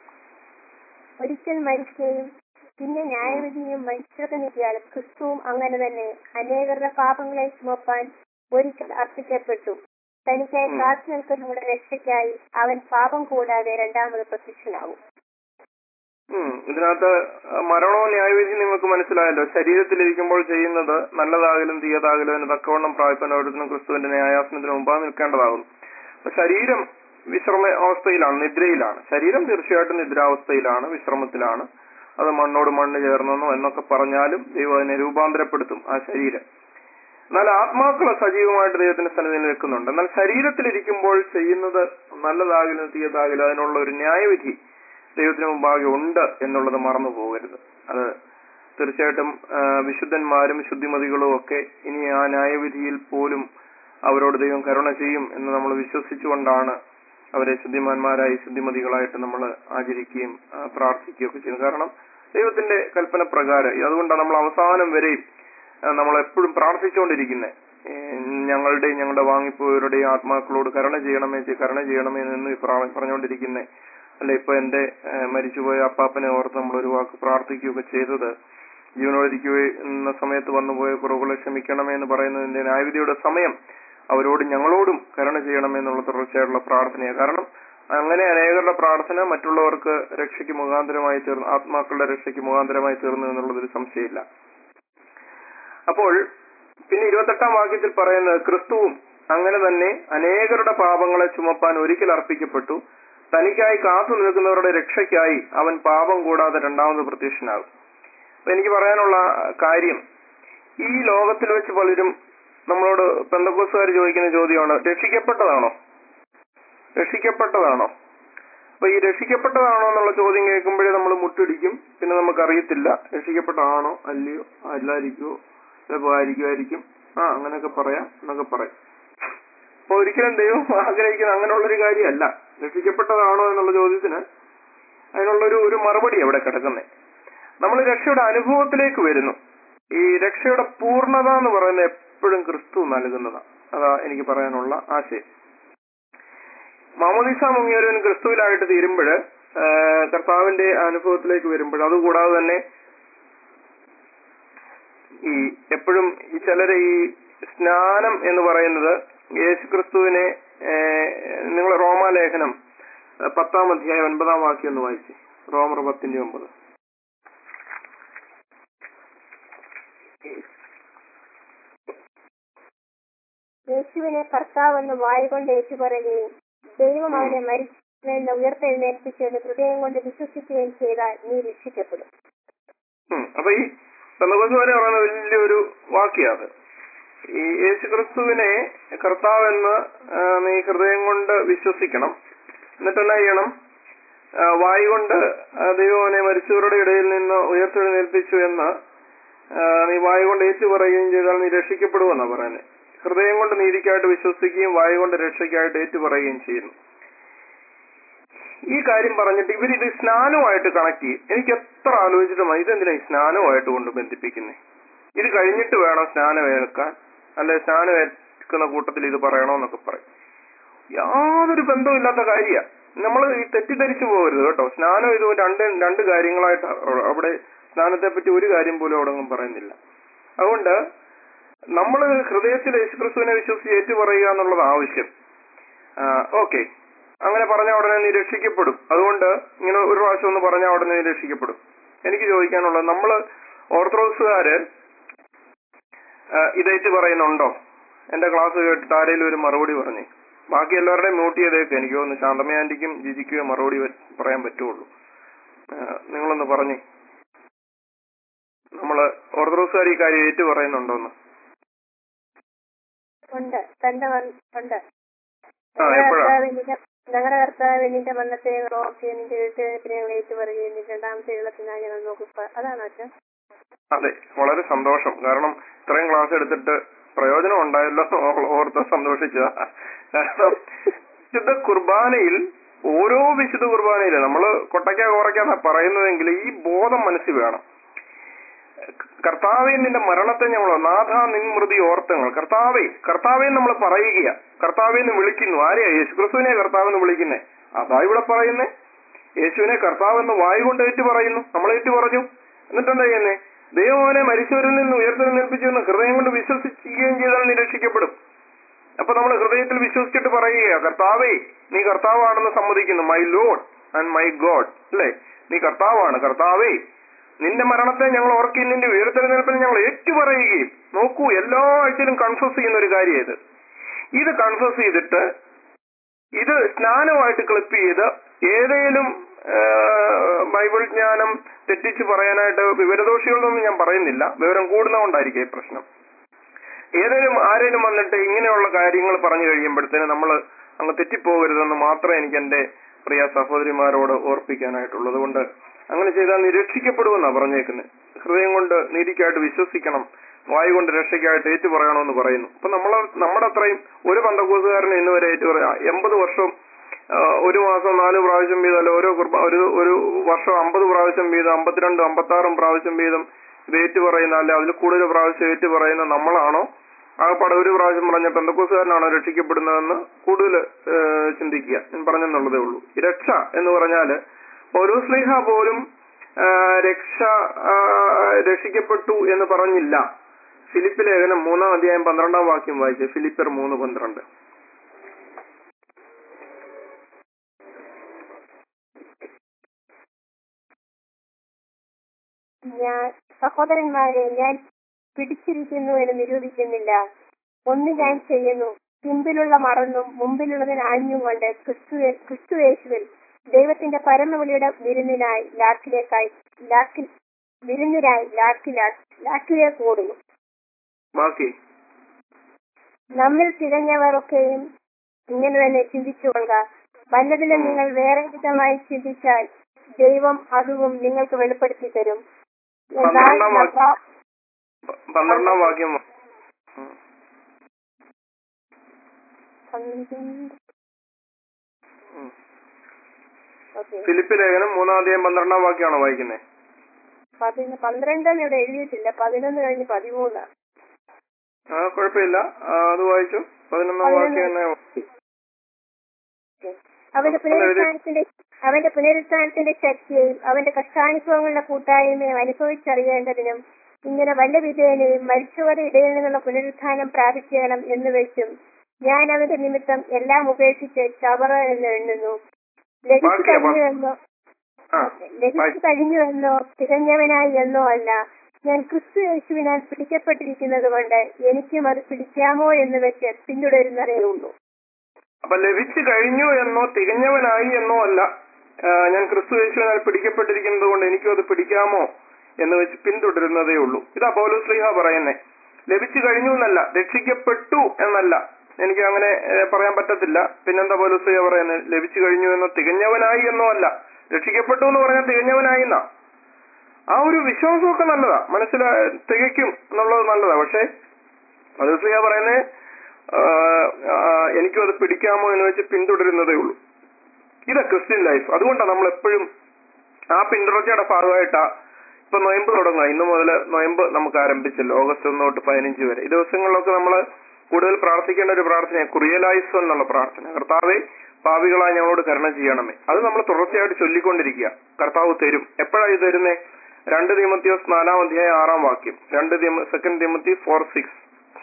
ഒരിക്കൽ മരിക്കുകയും പിന്നെ ന്യായവിധിയും മനുഷ്യർക്ക് നീക്കിയാൽ ക്രിസ്തുവും അങ്ങനെ തന്നെ അനേകരുടെ പാപങ്ങളെ ചുമപ്പാൻ ഒരിക്കൽ അർപ്പിക്കപ്പെട്ടു തനിക്കായി ഉം. കാത്തു നിൽക്കുന്നവരുടെ രക്ഷയ്ക്കായി അവൻ പാപം കൂടാതെ രണ്ടാമത് പ്രത്യക്ഷനാവും ഉം. ഇതിനകത്ത് മരണവും ന്യായവിധി നിങ്ങൾക്ക് മനസ്സിലായല്ലോ ശരീരത്തിലിരിക്കുമ്പോൾ ചെയ്യുന്നത് നല്ലതാകലും തീയതാകലും എന്ന് തക്കവണ്ണം പ്രായപ്പൻ ഓരോരുത്തരും ക്രിസ്തുവിന്റെ ന്യായാസനത്തിന് മുമ്പാകെ നിൽക്കേണ്ടതാകുന്നു അപ്പൊ ശരീരം വിശ്രമ അവസ്ഥയിലാണ് നിദ്രയിലാണ് ശരീരം തീർച്ചയായിട്ടും നിദ്രാവസ്ഥയിലാണ് വിശ്രമത്തിലാണ് അത് മണ്ണോട് മണ്ണ് ചേർന്നെന്നോ എന്നൊക്കെ പറഞ്ഞാലും ദൈവം അതിനെ രൂപാന്തരപ്പെടുത്തും ആ ശരീരം എന്നാൽ ആത്മാക്കളെ സജീവമായിട്ട് ദൈവത്തിന്റെ സന്നിധിയിൽ നിൽക്കുന്നുണ്ട് എന്നാൽ ശരീരത്തിലിരിക്കുമ്പോൾ ചെയ്യുന്നത് നല്ലതാകലും തീയതാകലും അതിനുള്ള ഒരു ന്യായവിധി ദൈവത്തിന് മുമ്പാകെ ഉണ്ട് എന്നുള്ളത് മറന്നു പോകരുത് അത് തീർച്ചയായിട്ടും ആ, വിശുദ്ധന്മാരും ശുദ്ധിമതികളും ഒക്കെ ഇനി ആ ന്യായവിധിയിൽ പോലും അവരോട് ദൈവം കരുണ ചെയ്യും എന്ന് നമ്മൾ വിശ്വസിച്ചുകൊണ്ടാണ് അവരെ ശുദ്ധിമാന്മാരായി ശുദ്ധിമതികളായിട്ട് നമ്മൾ ആചരിക്കുകയും ആ, പ്രാർത്ഥിക്കുകയും ഒക്കെ ചെയ്യുന്നത് കാരണം ദൈവത്തിന്റെ കൽപ്പന പ്രകാരം അതുകൊണ്ടാണ് നമ്മൾ അവസാനം വരെയും നമ്മൾ എപ്പോഴും പ്രാർത്ഥിച്ചുകൊണ്ടിരിക്കുന്നത് ഞങ്ങളുടെയും ഞങ്ങളുടെ വാങ്ങിപ്പോയവരുടെയും ആത്മാക്കളോട് കരുണ ചെയ്യണമേ ചെ- കരുണ ചെയ്യണമേ എന്ന് പ്രാ- പറഞ്ഞുകൊണ്ടിരിക്കുന്നത് അല്ലെ ഇപ്പൊ എന്റെ ആ, മരിച്ചുപോയ അപ്പാപ്പനെ ഓർത്ത് നമ്മൾ ഒരു വാക്ക് പ്രാർത്ഥിക്കുകയൊക്കെ ചെയ്തത് ജീവനോദിക്കുന്ന സമയത്ത് വന്നുപോയ കുറവുകളെ ക്ഷമിക്കണമേ എന്ന് പറയുന്നതിന്റെ ന്യായവിധിയുടെ സമയം അവരോട് ഞങ്ങളോടും കരുണ ചെയ്യണമേ എന്നുള്ള തുടർച്ചയായിട്ടുള്ള പ്രാർത്ഥനയാണ് കാരണം അങ്ങനെ അനേകരുടെ പ്രാർത്ഥന മറ്റുള്ളവർക്ക് രക്ഷയ്ക്ക് മുഖാന്തരമായി തീർന്നു ആത്മാക്കളുടെ രക്ഷയ്ക്ക് മുഖാന്തരമായി തീർന്നു എന്നുള്ളതൊരു സംശയമില്ല അപ്പോൾ പിന്നെ ഇരുപത്തെട്ടാം വാക്യത്തിൽ പറയുന്നത് ക്രിസ്തുവും അങ്ങനെ തന്നെ അനേകരുടെ പാപങ്ങളെ ചുമപ്പാൻ ഒരിക്കൽ അർപ്പിക്കപ്പെട്ടു തനിക്കായി കാത്തു നിൽക്കുന്നവരുടെ രക്ഷയ്ക്കായി അവൻ പാപം കൂടാതെ രണ്ടാമത് പ്രത്യക്ഷനാകും അപ്പൊ എനിക്ക് പറയാനുള്ള കാര്യം ഈ ലോകത്തിൽ വെച്ച് പലരും നമ്മളോട് പെന്തക്കോസുകാർ ചോദിക്കുന്ന ചോദ്യമാണ് രക്ഷിക്കപ്പെട്ടതാണോ രക്ഷിക്കപ്പെട്ടതാണോ അപ്പൊ ഈ രക്ഷിക്കപ്പെട്ടതാണോ എന്നുള്ള ചോദ്യം കേൾക്കുമ്പോഴേ നമ്മൾ മുട്ടിടിക്കും പിന്നെ നമുക്ക് അറിയത്തില്ല രക്ഷിക്കപ്പെട്ടതാണോ അല്ലയോ അല്ലായിരിക്കുമോ ചിലപ്പോൾ ആയിരിക്കുമായിരിക്കും ആ അങ്ങനെയൊക്കെ പറയാം എന്നൊക്കെ പറയും അപ്പൊ ഒരിക്കലും ദൈവം ആഗ്രഹിക്കുന്ന അങ്ങനെയുള്ളൊരു കാര്യമല്ല രക്ഷിക്കപ്പെട്ടതാണോ എന്നുള്ള ചോദ്യത്തിന് അതിനുള്ളൊരു ഒരു മറുപടി അവിടെ കിടക്കുന്നത് നമ്മൾ രക്ഷയുടെ അനുഭവത്തിലേക്ക് വരുന്നു ഈ രക്ഷയുടെ പൂർണ്ണത എന്ന് പറയുന്നത് എപ്പോഴും ക്രിസ്തു നൽകുന്നതാണ് അതാ എനിക്ക് പറയാനുള്ള ആശയം മാമോദിസ മുങ്ങിയവരൻ ക്രിസ്തുവിലായിട്ട് തീരുമ്പോൾ കർത്താവിന്റെ അനുഭവത്തിലേക്ക് വരുമ്പോൾ അതുകൂടാതെ തന്നെ ഈ എപ്പോഴും ഈ ചിലരെ ഈ സ്നാനം എന്ന് പറയുന്നത് യേശു ക്രിസ്തുവിനെ നിങ്ങൾ റോമാലേഖനം ഏ, പത്താം അധ്യായം ഒൻപതാം വാക്യം ഒന്ന് വായിച്ചു റോമർ പത്തിന്റെ ഒമ്പത് യേശുവിനെ കർത്താവെന്ന് വായുകൊണ്ട് ഏറ്റു പറയുകയും ദൈവം അവനെ മരിച്ചെന്ന് ഉയർത്തെഴുന്നേൽപ്പിച്ചെന്ന് ഹൃദയം കൊണ്ട് വിശ്വസിക്കുകയും ചെയ്താൽ നീ രക്ഷിക്കപ്പെടും ഉം. അപ്പൊ ഈ പെന്തകോസുകാരെ പറയുന്ന വലിയൊരു വാക്യാണ് അത് ഈ യേശു ക്രിസ്തുവിനെ കർത്താവെന്ന് ആ, നീ ഹൃദയം കൊണ്ട് വിശ്വസിക്കണം എന്നിട്ട് എന്നാ ചെയ്യണം ആ, വായു കൊണ്ട് ആ, ദൈവം അവനെ മരിച്ചവരുടെ ഇടയിൽ നിന്ന് ഉയർത്തെഴുന്നേൽപ്പിച്ചു എന്ന് ആ, നീ വായു കൊണ്ട് ഏറ്റു പറയുകയും ചെയ്താൽ നീ രക്ഷിക്കപ്പെടുമെന്നാ പറയുന്നത് ഹൃദയം കൊണ്ട് നീതിക്കായിട്ട് വിശ്വസിക്കുകയും വായു കൊണ്ട് രക്ഷയ്ക്കായിട്ട് ഏറ്റു പറയുകയും ചെയ്യുന്നു ഈ കാര്യം പറഞ്ഞിട്ട് ഇവരിത് സ്നാനവുമായിട്ട് കണക്ട് ചെയ്യും എനിക്ക് എത്ര ആലോചിച്ചിട്ട് മതി ഇതെന്തിനാ ഈ സ്നാനവുമായിട്ട് കൊണ്ട് ബന്ധിപ്പിക്കുന്നത് ഇത് കഴിഞ്ഞിട്ട് വേണം സ്നാനം ഏൽക്കാൻ അല്ലെ സ്നാനം ഏൽക്കുന്ന കൂട്ടത്തിൽ ഇത് പറയണമെന്നൊക്കെ പറയും യാതൊരു ബന്ധവുമില്ലാത്ത കാര്യ നമ്മൾ ഈ തെറ്റിദ്ധരിച്ചു പോകരുത് കേട്ടോ സ്നാനം ഇത് രണ്ട് രണ്ട് കാര്യങ്ങളായിട്ട് അവിടെ സ്നാനത്തെ പറ്റി ഒരു കാര്യം പോലും അവിടെ ഒന്നും പറയുന്നില്ല അതുകൊണ്ട് നമ്മൾ ഹൃദയത്തിൽ യേശുക്രിസ്തുവിനെ വിശ്വസിച്ച് ഏറ്റുപറയുക എന്നുള്ളത് ആവശ്യം ഓക്കെ അങ്ങനെ പറഞ്ഞ ഉടനെ നീ രക്ഷിക്കപ്പെടും അതുകൊണ്ട് ഇങ്ങനെ ഒരു പ്രാവശ്യം ഒന്ന് പറഞ്ഞ ഉടനെ നീ രക്ഷിക്കപ്പെടും എനിക്ക് ചോദിക്കാനുള്ളത് നമ്മള് ഓർത്തഡോക്സുകാര് ആ, ഇതേറ്റ് പറയുന്നുണ്ടോ എന്റെ ക്ലാസ് കേട്ടിട്ട് ആരെങ്കിലും ഒരു മറുപടി പറഞ്ഞു ബാക്കി എല്ലാവരുടെയും മ്യൂട്ട് ചെയ്തേക്ക് എനിക്ക് തോന്നുന്നു ശാന്തമ ആന്റിക്കും ജിജിക്കും മറുപടി വ- പറയാൻ പറ്റുള്ളൂ ആ, നിങ്ങളൊന്ന് പറഞ്ഞേ നമ്മള് ഓർത്തഡോക്സുകാർ ഈ കാര്യം ഏറ്റു പറയുന്നുണ്ടോന്ന് ഉണ്ട് തന്നെ വന്ന്- ഉണ്ട് ആ, എപ്പോഴാ? ഞങ്ങളുടെ കർത്താവ് നിന്റെ മരണത്തെ നോക്കി നിന്റെ എഴുത്തിനെ ഏറ്റു പറയുകയും നിന്റെ രണ്ടാമത്തെ എഴുത്തിനായി ഞങ്ങൾ നോക്കി പ- അതാണോ അച്ഛൻ അതെ വളരെ സന്തോഷം കാരണം ഇത്രയും ക്ലാസ് എടുത്തിട്ട് പ്രയോജനം ഉണ്ടായല്ലോ എന്ന് ഓർത്ത് സന്തോഷിച്ചതാ കാരണം വിശുദ്ധ കുർബാനയിൽ ഓരോ വിശുദ്ധ കുർബാനയിലും നമ്മള് കൊട്ടയ്ക്ക കുറയ്ക്കാന്നാ പറയുന്നതെങ്കിൽ ഈ ബോധം മനസ്സിൽ വേണം കർത്താവെ നിന്റെ മരണത്തെ ഞങ്ങൾ നാഥ നിൻമൃതി ഓർത്തങ്ങൾ കർത്താവെ കർത്താവെ നമ്മൾ പറയുകയാ കർത്താവെ എന്ന് വിളിക്കുന്നു ആരെയാ യേശുക്രിസ്തുവിനെ കർത്താവെന്ന് വിളിക്കുന്നേ അതാ ഇവിടെ പറയുന്നേ യേശുവിനെ കർത്താവെന്ന് വായു കൊണ്ട് ഏറ്റു പറയുന്നു നമ്മൾ ഏറ്റു പറഞ്ഞു എന്നിട്ടെന്താ ചെയ്യുന്നേ ദൈവമോനെ മരിച്ചവരിൽ നിന്ന് ഉയർത്തെഴുന്നേൽപ്പിച്ചെന്ന് ഹൃദയം കൊണ്ട് വിശ്വസിക്കുകയും ചെയ്താൽ നീ രക്ഷിക്കപ്പെടും അപ്പൊ നമ്മൾ ഹൃദയത്തിൽ വിശ്വസിച്ചിട്ട് പറയുകയാ കർത്താവേ നീ കർത്താവാണെന്ന് സമ്മതിക്കുന്നു my Lord and my God അല്ലേ നീ കർത്താവാണ് കർത്താവേ നിന്റെ മരണത്തെ ഞങ്ങൾ ഓർക്കുകയും നിന്റെ ഉയർത്തെഴുന്നേൽപ്പിനെ ഞങ്ങൾ ഏറ്റുപറയുകയും നോക്കൂ എല്ലാ ആഴ്ചയിലും കൺഫസ് ചെയ്യുന്ന ഒരു കാര്യം ഇത് ഇത് കൺഫസ് ചെയ്തിട്ട് ഇത് സ്നാനമായിട്ട് ക്ലിപ്പ് ചെയ്ത് ഏതേലും ആ, ബൈബിൾ ജ്ഞാനം തെറ്റിച്ച് പറയാനായിട്ട് വിവരദോഷികളൊന്നും ഞാൻ പറയുന്നില്ല വിവരം കൂടുന്നതുകൊണ്ടായിരിക്കും ഈ പ്രശ്നം ഏതേലും ആരേലും വന്നിട്ട് ഇങ്ങനെയുള്ള കാര്യങ്ങൾ പറഞ്ഞു കഴിയുമ്പോഴത്തേന് നമ്മൾ അങ്ങ് തെറ്റിപ്പോകരുതെന്ന് മാത്രമേ എനിക്ക് എന്റെ പ്രിയ സഹോദരിമാരോട് ഓർപ്പിക്കാനായിട്ടുള്ളൂ അതുകൊണ്ട് അങ്ങനെ ചെയ്താൽ നീ രക്ഷിക്കപ്പെടുമെന്നാ പറഞ്ഞേക്കുന്നത് ഹൃദയം കൊണ്ട് നീതിക്കായിട്ട് വിശ്വസിക്കണം വായു കൊണ്ട് രക്ഷയ്ക്കായിട്ട് ഏറ്റു പറയണമെന്ന് പറയുന്നു അപ്പൊ നമ്മൾ നമ്മുടെ അത്രയും ഒരു പന്തക്കൂസുകാരന് ഇന്ന് വരെ ഏറ്റു പറയാം എൺപത് വർഷം ആ, ഒരു മാസം നാല് പ്രാവശ്യം വീതം അല്ല ഓരോ കുർബ ഒരു ഒരു വർഷം അമ്പത് പ്രാവശ്യം വീതം അമ്പത്തിരണ്ടും അമ്പത്താറും പ്രാവശ്യം വീതം ഇത് ഏറ്റു പറയുന്ന അല്ലെ അതിൽ കൂടുതൽ പ്രാവശ്യം ഏറ്റു പറയുന്ന നമ്മളാണോ ആകപ്പാടെ ഒരു പ്രാവശ്യം പറഞ്ഞ പെന്തക്കോസുകാരനാണോ രക്ഷിക്കപ്പെടുന്നതെന്ന് കൂടുതൽ ചിന്തിക്കുക ഞാൻ പറഞ്ഞെന്നുള്ളതേ ഉള്ളൂ ഈ രക്ഷ എന്ന് പറഞ്ഞാല് പൗലോസ്ലിഹ പോലും ആ, രക്ഷ ആ, രക്ഷിക്കപ്പെട്ടു എന്ന് പറഞ്ഞില്ല ഫിലിപ്പ് ലേഖനം മൂന്നാം അധ്യായം പന്ത്രണ്ടാം വാക്യം വായിച്ചു ഫിലിപ്പർ മൂന്ന് പന്ത്രണ്ട് ഞാൻ സഹോദരന്മാരെ ഞാൻ പിടിച്ചിരിക്കുന്നു എന്ന് നിരൂപിക്കുന്നില്ല ഒന്ന് ഞാൻ ചെയ്യുന്നു പിമ്പിലുള്ള മറന്നും മുമ്പിലുള്ളതിന് ആഞ്ഞും കൊണ്ട് ക്രിസ്തു ക്രിസ്തുയേശുവിൽ ദൈവത്തിന്റെ പരമവിളിയുടെ വിരുന്നിനായി ലാക്കിലേക്കായി ലാക്കിൽ വിരുന്നിനായി ലാക്കിലാ ലാക്കിലേക്ക് ഓടുന്നു ബാക്കി നമ്മിൽ തികഞ്ഞവരൊക്കെയും ഇങ്ങനെ തന്നെ ചിന്തിച്ചുകൊള്ളുക വല്ലതിലും നിങ്ങൾ വേറെ വിധമായി ചിന്തിച്ചാൽ ദൈവം അതും നിങ്ങൾക്ക് വെളിപ്പെടുത്തി തരും എന്നാൽ പന്ത്രണ്ടാം വാക്യം. നഫ്രാ- പ- പന്ത്രണ്ടാം വാക്യം വാ- ഉം. പന്ത്രണ്ട് ഉം. ഓക്കെ ഫിലിപ്പ് ലേഖനം മൂന്നാം അധ്യായം പന്ത്രണ്ടാം വാക്യമാണോ വായിക്കുന്നത് പതിന പന്ത്രണ്ടെന്ന് ഇവിടെ എഴുതിയിട്ടില്ല പതിനൊന്ന് കഴിഞ്ഞ് പതിമൂന്ന് ആ കുഴപ്പമില്ല ആ, അത് വായിച്ചു പതിനൊന്നാം വാക്യം തന്നെ അവന്റെ പുനരുത്ഥാനത്തിന്റെ അവന്റെ പുനരുത്ഥാനത്തിന്റെ ശക്തിയെയും അവന്റെ കഷ്ടാനുഭവങ്ങളുടെ കൂട്ടായ്മയും അനുഭവിച്ചറിയേണ്ടതിനും ഇങ്ങനെ വല്ല വിധേനയും മരിച്ചവരുടെ ഇടയിൽ നിന്നുള്ള പുനരുത്ഥാനം പ്രാപിക്കണം എന്ന് വെച്ചും ഞാൻ അവന്റെ നിമിത്തം എല്ലാം ഉപേക്ഷിച്ച് ചവറ എന്ന് എണ്ണുന്നു ലഭിച്ചു ബാക്കിയാ, ബാ- കഴിഞ്ഞുവെന്നോ ആ ലഭിച്ചു കഴിഞ്ഞുവെന്നോ തികഞ്ഞവനായി എന്നോ അല്ല ഞാൻ ക്രിസ്തു യേശുവിനാൽ പിടിക്കപ്പെട്ടിരിക്കുന്നത് കൊണ്ട് എനിക്കും അത് പിടിക്കാമോ എന്ന് വെച്ച് പിന്തുടരുന്നതേ ഉള്ളൂ അപ്പൊ ലഭിച്ചു കഴിഞ്ഞു എന്നോ തികഞ്ഞവനായി എന്നോ അല്ല ആ, ഞാൻ ക്രിസ്തു യേശുവിനാൽ പിടിക്കപ്പെട്ടിരിക്കുന്നത് കൊണ്ട് എനിക്കും അത് പിടിക്കാമോ എന്ന് വെച്ച് പിന്തുടരുന്നതേ ഉള്ളൂ ഇതാ പൗലോസ് ശ്ലീഹ പറയുന്നേ ലഭിച്ചു കഴിഞ്ഞു എന്നല്ല രക്ഷിക്കപ്പെട്ടു എന്നല്ല എനിക്ക് അങ്ങനെ ഏ, പറയാൻ പറ്റത്തില്ല പിന്നെന്താ പൗലോസ് ശ്ലീഹ പറയുന്നത് ലഭിച്ചു കഴിഞ്ഞു എന്നോ തികഞ്ഞവനായി എന്നോ അല്ല രക്ഷിക്കപ്പെട്ടു എന്ന് പറഞ്ഞാൽ തികഞ്ഞവനായി എന്നാ ആ ഒരു വിശ്വാസമൊക്കെ നല്ലതാ മനസ്സിലാ തികയ്ക്കും എന്നുള്ളത് നല്ലതാ പക്ഷെ പൗലോസ് ശ്ലീഹ പറയുന്നത് എനിക്കും അത് പിടിക്കാമോ എന്ന് വെച്ച് പിന്തുടരുന്നതേ ഉള്ളൂ ഇതാ ക്രിസ്ത്യൻ ലൈഫ് അതുകൊണ്ടാണ് നമ്മൾ എപ്പോഴും ആ പിന്തുടർച്ചയുടെ ഭാഗമായിട്ടാ ഇപ്പൊ നൊയമ്പ് തുടങ്ങുക ഇന്നു മുതൽ നൊയമ്പ് നമുക്ക് ആരംഭിച്ചല്ലോ ഓഗസ്റ്റ് ഒന്ന് തൊട്ട് പതിനഞ്ച് വരെ ഈ ദിവസങ്ങളിലൊക്കെ നമ്മൾ കൂടുതൽ പ്രാർത്ഥിക്കേണ്ട ഒരു പ്രാർത്ഥന കുറിയലായുസ് എന്നുള്ള പ്രാർത്ഥന കർത്താവെ പാവികളായി ഞങ്ങളോട് കരുണ ചെയ്യണമേ അത് നമ്മൾ തുടർച്ചയായിട്ട് ചൊല്ലിക്കൊണ്ടിരിക്കുക കർത്താവ് തരും എപ്പോഴാണ് ഇത് തരുന്നേ രണ്ട് തീമത്തിയോസ് നാലാം അധ്യായം ആറാം വാക്യം രണ്ട് സെക്കൻഡ് തീമത്തി ഫോർ സിക്സ്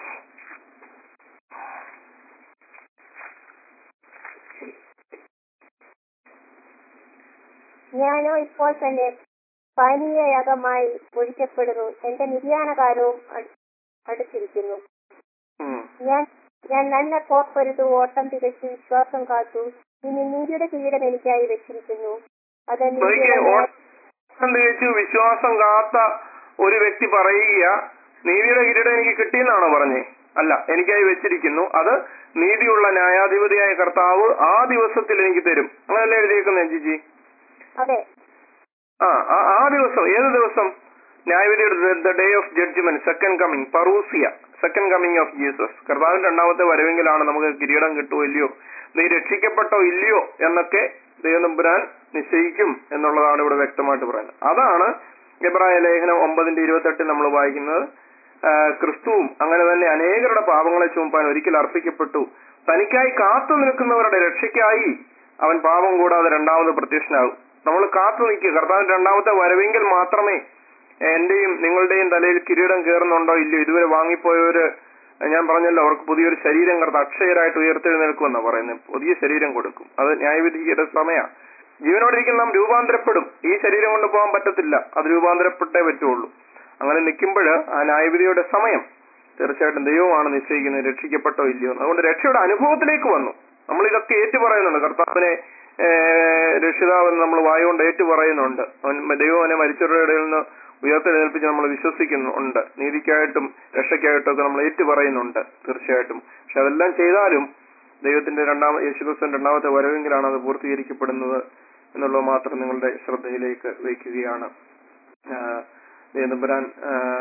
ഞാനോ ഇപ്പോൾ തന്നെ പാനീയയാഗമായി ഒഴിക്കപ്പെടുന്നു എന്റെ നിര്യാണകാലവും അട്- അടുത്തിരിക്കുന്നു ഉം. ഞാൻ ഞാൻ നല്ല കോപ്പൊരുതു ഓട്ടം തികച്ച് വിശ്വാസം കാത്തു ഇനി നീതിയുടെ കിരീടം എനിക്കായി വെച്ചിരിക്കുന്നു അത് നോക്കിയേ, നീതിയുടെ ഓട്ടം തികച്ചു വിശ്വാസം കാത്ത ഒരു വ്യക്തി പറയുക നീതിയുടെ കിരീടം എനിക്ക് കിട്ടിയെന്നാണോ പറഞ്ഞേ അല്ല എനിക്കായി വെച്ചിരിക്കുന്നു അത് നീതിയുള്ള ന്യായാധിപതിയായ കർത്താവ് ആ ദിവസത്തിൽ എനിക്ക് തരും അങ്ങനല്ലേ എഴുതിയേക്കുന്നേ ജിജി അതെ ആ ആ- ആ ദിവസം ഏത് ദിവസം ന്യായവിധിയുടെ the day of judgment second coming parousia second coming of Jesus കർത്താവിന്റെ രണ്ടാമത്തെ വരവെങ്കിലാണ് നമുക്ക് കിരീടം കിട്ടുമോ ഇല്ലയോ നീ രക്ഷിക്കപ്പെട്ടോ ഇല്ലയോ എന്നൊക്കെ ദൈവനമ്പുരാൻ നിശ്ചയിക്കും എന്നുള്ളതാണ് ഇവിടെ വ്യക്തമായിട്ട് പറയുന്നത് അതാണ് എബ്രായ ലേഖനം ഒമ്പതിന്റെ ഇരുപത്തെട്ടിൽ നമ്മൾ വായിക്കുന്നത് ആ, ക്രിസ്തുവും അങ്ങനെ തന്നെ അനേകരുടെ പാപങ്ങളെ ചുമപ്പാൻ ഒരിക്കൽ അർപ്പിക്കപ്പെട്ടു തനിക്കായി കാത്തു നിൽക്കുന്നവരുടെ രക്ഷയ്ക്കായി അവൻ പാപം കൂടാതെ രണ്ടാമത് പ്രത്യക്ഷനാകും നമ്മൾ കാത്തു നിൽക്കുക കർത്താവിന്റെ രണ്ടാമത്തെ വരവെങ്കിൽ മാത്രമേ എന്റെയും നിങ്ങളുടെയും തലയിൽ കിരീടം കയറുന്നുണ്ടോ ഇല്ലയോ ഇതുവരെ വാങ്ങിപ്പോയവര് ഞാൻ പറഞ്ഞല്ലോ അവർക്ക് പുതിയൊരു ശരീരം കർത്ത അക്ഷയരായിട്ട് ഉയർത്തെഴുന്നേൽക്കുമെന്നാ പറയുന്നത് പുതിയ ശരീരം കൊടുക്കും അത് ന്യായവിധിയുടെ സമയ ജീവനോടിരിക്കുന്ന നാം രൂപാന്തരപ്പെടും ഈ ശരീരം കൊണ്ട് പോകാൻ പറ്റത്തില്ല അത് രൂപാന്തരപ്പെട്ടേ പറ്റുള്ളൂ അങ്ങനെ നിൽക്കുമ്പോൾ ആ ന്യായവിധിയുടെ സമയം തീർച്ചയായിട്ടും ദൈവമാണ് നിശ്ചയിക്കുന്നത് രക്ഷിക്കപ്പെട്ടോ ഇല്ലയോ എന്ന്. അതുകൊണ്ട് രക്ഷയുടെ അനുഭവത്തിലേക്ക് വന്നു നമ്മൾ ഇതൊക്കെ ഏറ്റു പറയുന്നുണ്ട് കർത്താവിനെ ഏഹ്, രക്ഷിതാവെന്ന് നമ്മൾ വായുകൊണ്ട് ഏറ്റു പറയുന്നുണ്ട് അവൻ ദൈവം അവനെ മരിച്ചവരുടെ ഇടയിൽ നിന്ന് ഉയർത്തെഴുന്നേൽപ്പിച്ച് നമ്മൾ വിശ്വസിക്കുന്നുണ്ട് നീതിക്കായിട്ടും രക്ഷയ്ക്കായിട്ടും ഒക്കെ നമ്മൾ ഏറ്റു പറയുന്നുണ്ട് തീർച്ചയായിട്ടും പക്ഷെ അതെല്ലാം ചെയ്താലും ദൈവത്തിന്റെ രണ്ടാമ യേശുക്രിസ്തുവിന്റെ രണ്ടാമത്തെ വരവെങ്കിലാണ് അത് പൂർത്തീകരിക്കപ്പെടുന്നത് എന്നുള്ളത് മാത്രം നിങ്ങളുടെ ശ്രദ്ധയിലേക്ക് വയ്ക്കുകയാണ് ദേവതമ്പുരാൻ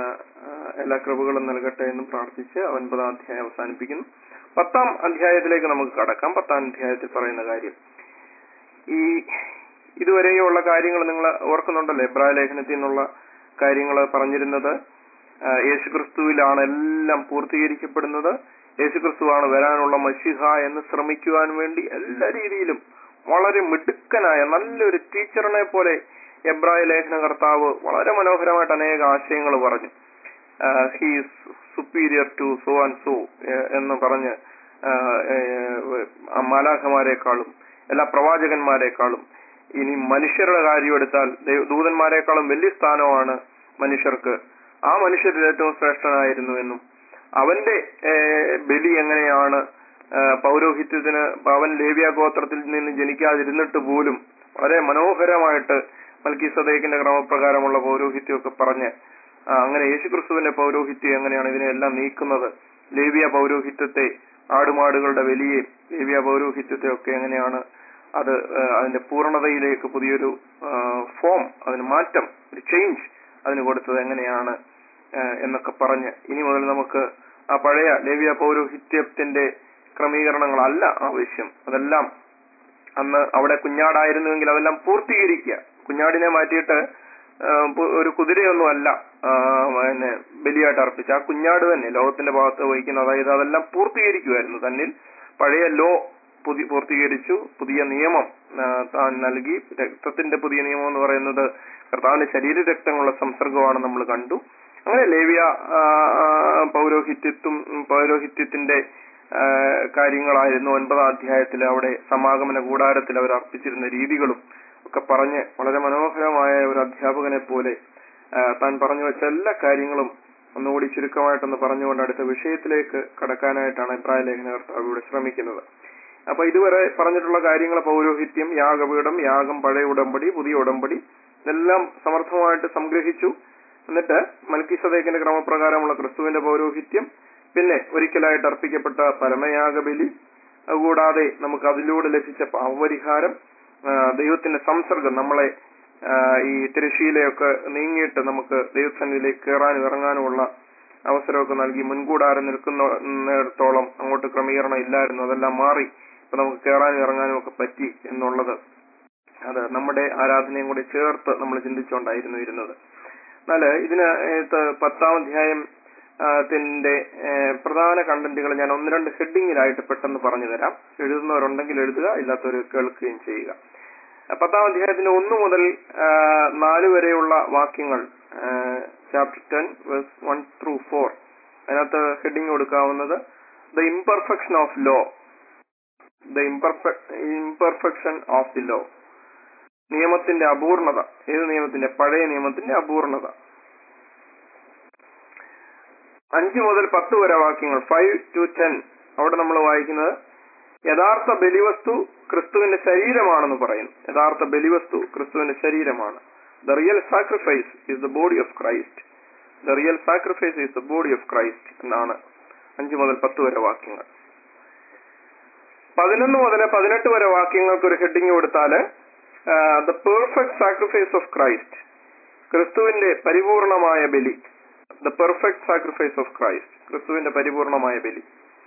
എല്ലാ കൃപകളും നൽകട്ടെ എന്നും പ്രാർത്ഥിച്ച് ഒൻപതാം അധ്യായം അവസാനിപ്പിക്കുന്നു പത്താം അധ്യായത്തിലേക്ക് നമുക്ക് കടക്കാം പത്താം അധ്യായത്തിൽ പറയുന്ന കാര്യം ഈ ഇതുവരെയുള്ള കാര്യങ്ങൾ നിങ്ങൾ ഓർക്കുന്നുണ്ടല്ലോ എബ്രായ ലേഖനത്തിൽ നിന്നുള്ള കാര്യങ്ങൾ പറഞ്ഞിരുന്നത് ആ, യേശുക്രിസ്തുവിലാണ് എല്ലാം പൂർത്തീകരിക്കപ്പെടുന്നത് യേശുക്രിസ്തുവാണ് വരാനുള്ള മഷിഹ എന്ന് ശ്രമിക്കുവാൻ വേണ്ടി എല്ലാ രീതിയിലും വളരെ മിടുക്കനായ നല്ലൊരു ടീച്ചറിനെ പോലെ എബ്രായ ലേഖന കർത്താവ് വളരെ മനോഹരമായിട്ട് അനേക ആശയങ്ങൾ പറഞ്ഞു he's superior to so and so എന്ന് പറഞ്ഞ് ആ, ഏഹ്, ആ മാലാഖമാരെക്കാളും എല്ലാ പ്രവാചകന്മാരെക്കാളും ഇനി മനുഷ്യരുടെ കാര്യം എടുത്താൽ ദൈവ- ദൂതന്മാരെക്കാളും വലിയ സ്ഥാനമാണ് മനുഷ്യർക്ക് ആ മനുഷ്യരിൽ ഏറ്റവും ശ്രേഷ്ഠനായിരുന്നു എന്നും അവന്റെ ഏഹ്, ബലി എങ്ങനെയാണ് ഏഹ്, പൗരോഹിത്യത്തിന് അവൻ ലേവ്യ ഗോത്രത്തിൽ നിന്ന് ജനിക്കാതിരുന്നിട്ട് പോലും വളരെ മനോഹരമായിട്ട് മൽക്കി സദേക്കിന്റെ ക്രമപ്രകാരമുള്ള പൗരോഹിത്യമൊക്കെ പറഞ്ഞ് ആ, അങ്ങനെ യേശുക്രിസ്തുവിന്റെ പൗരോഹിത്യം എങ്ങനെയാണ് ഇതിനെല്ലാം നീക്കുന്നത് ലേവ്യ പൗരോഹിത്യത്തെ ആടുമാടുകളുടെ വലിയ ലേവ്യ പൗരോഹിത്യത്തെ ഒക്കെ എങ്ങനെയാണ് അത് ആ, അതിന്റെ പൂർണ്ണതയിലേക്ക് പുതിയൊരു ഫോം അതിന് മാറ്റം ഒരു ചേഞ്ച് അതിന് കൊടുത്തത് എങ്ങനെയാണ് ആ, എന്നൊക്കെ പറഞ്ഞ് ഇനി മുതൽ നമുക്ക് ആ പഴയ ലേവ്യ പൗരോഹിത്യത്തിന്റെ ക്രമീകരണങ്ങളല്ല ആവശ്യം അതെല്ലാം അന്ന് അവിടെ കുഞ്ഞാടായിരുന്നുവെങ്കിൽ അതെല്ലാം പൂർത്തീകരിക്കുക കുഞ്ഞാടിനെ മാറ്റിയിട്ട് ആ, പു- ഒരു കുതിരയൊന്നും അല്ല ആ, പിന്നെ ബലിയായിട്ട് അർപ്പിച്ച ആ കുഞ്ഞാട് തന്നെ ലോകത്തിന്റെ ഭാഗത്ത് വഹിക്കുന്ന അതായത് അതെല്ലാം പൂർത്തീകരിക്കുമായിരുന്നു തന്നിൽ പഴയ ലോ പുതി പൂർത്തീകരിച്ചു പുതിയ നിയമം ആ, താൻ നൽകി രക്തത്തിന്റെ പുതിയ നിയമം എന്ന് പറയുന്നത് കർത്താവിന്റെ ശരീര രക്തങ്ങളുള്ള സംസർഗമാണ് നമ്മൾ കണ്ടു അങ്ങനെ ലേവ്യ ആ, ആ, പൗരോഹിത്യത്വം പൗരോഹിത്യത്തിന്റെ ആ, കാര്യങ്ങളായിരുന്നു ഒൻപതാം അധ്യായത്തിൽ അവിടെ സമാഗമന കൂടാരത്തിൽ അവർ അർപ്പിച്ചിരുന്ന രീതികളും ഒക്കെ പറഞ്ഞ് വളരെ മനോഹരമായ ഒരു അധ്യാപകനെ പോലെ ആ, താൻ പറഞ്ഞു വെച്ച എല്ലാ കാര്യങ്ങളും ഒന്നുകൂടി ചുരുക്കമായിട്ടൊന്ന് പറഞ്ഞുകൊണ്ട് അടുത്ത വിഷയത്തിലേക്ക് കടക്കാനായിട്ടാണ് അഭിപ്രായ ലേഖന കർത്താവ് ഇവിടെ ശ്രമിക്കുന്നത് അപ്പൊ ഇതുവരെ പറഞ്ഞിട്ടുള്ള കാര്യങ്ങൾ പൗരോഹിത്യം യാഗപീഠം യാഗം പഴയ ഉടമ്പടി പുതിയ ഉടമ്പടി ഇതെല്ലാം സമർത്ഥമായിട്ട് സംഗ്രഹിച്ചു എന്നിട്ട് മൽക്കിസദേക്കിന്റെ ക്രമപ്രകാരമുള്ള ക്രിസ്തുവിന്റെ പൗരോഹിത്യം പിന്നെ ഒരിക്കലായിട്ട് അർപ്പിക്കപ്പെട്ട പരമയാഗബലി അതുകൂടാതെ നമുക്ക് അതിലൂടെ ലഭിച്ച പാവപരിഹാരം ആ, ദൈവത്തിന്റെ സംസർഗം നമ്മളെ ആ, ഈ തിരശീലയൊക്കെ നീങ്ങിയിട്ട് നമുക്ക് ദൈവസന്നിധിയിലേക്ക് കയറാനും ഇറങ്ങാനുമുള്ള അവസരമൊക്കെ നൽകി മുൻകൂടാരം നിൽക്കുന്നിടത്തോളം അങ്ങോട്ട് ക്രമീകരണം ഇല്ലായിരുന്നു അതെല്ലാം മാറി ഇപ്പൊ നമുക്ക് കയറാനും ഇറങ്ങാനും ഒക്കെ പറ്റി എന്നുള്ളത് അത് നമ്മുടെ ആരാധനയും കൂടി ചേർത്ത് നമ്മൾ ചിന്തിച്ചുകൊണ്ടായിരുന്നു ഇരുന്നത് എന്നാല് ഇതിന് ഏത് പത്താം അധ്യായം ആ, ത്തിന്റെ ഏ, പ്രധാന കണ്ടന്റുകൾ ഞാൻ ഒന്ന് രണ്ട് ഹെഡിങ്ങിലായിട്ട് പെട്ടെന്ന് പറഞ്ഞു തരാം എഴുതുന്നവരുണ്ടെങ്കിൽ എഴുതുക ഇല്ലാത്തവർ കേൾക്കുകയും ചെയ്യുക ആ, പത്താം അധ്യായത്തിന്റെ ഒന്ന് മുതൽ ആ, നാല് വരെയുള്ള വാക്യങ്ങൾ chapter ten verse one through four അതിനകത്ത് ഹെഡിങ് കൊടുക്കാവുന്നത് the imperfection of law the imperfection of the law നിയമത്തിന്റെ അപൂർണത ഏത് നിയമത്തിന്റെ പഴയ നിയമത്തിന്റെ അപൂർണത അഞ്ച് മുതൽ പത്ത് വരെ വാക്യങ്ങൾ ഫൈവ് ടു ടെൻ അവിടെ നമ്മൾ വായിക്കുന്നത് യഥാർത്ഥ ബലിവസ്തു ക്രിസ്തുവിന്റെ ശരീരമാണെന്ന് പറയുന്നു യഥാർത്ഥ ബലിവസ്തു ക്രിസ്തുവിന്റെ ശരീരമാണ് the real sacrifice is the body of Christ the real sacrifice is the body of Christ എന്നാണ് അഞ്ച് മുതൽ പത്ത് വരെ വാക്യങ്ങൾ പതിനൊന്ന് മുതൽ പതിനെട്ട് വരെ വാക്യങ്ങൾക്ക് ഒരു ഹെഡിങ് കൊടുത്താല് the perfect sacrifice of Christ ക്രിസ്തുവിന്റെ പരിപൂർണമായ ബലി the perfect sacrifice of Christ ക്രിസ്തുവിന്റെ പരിപൂർണമായ ബലി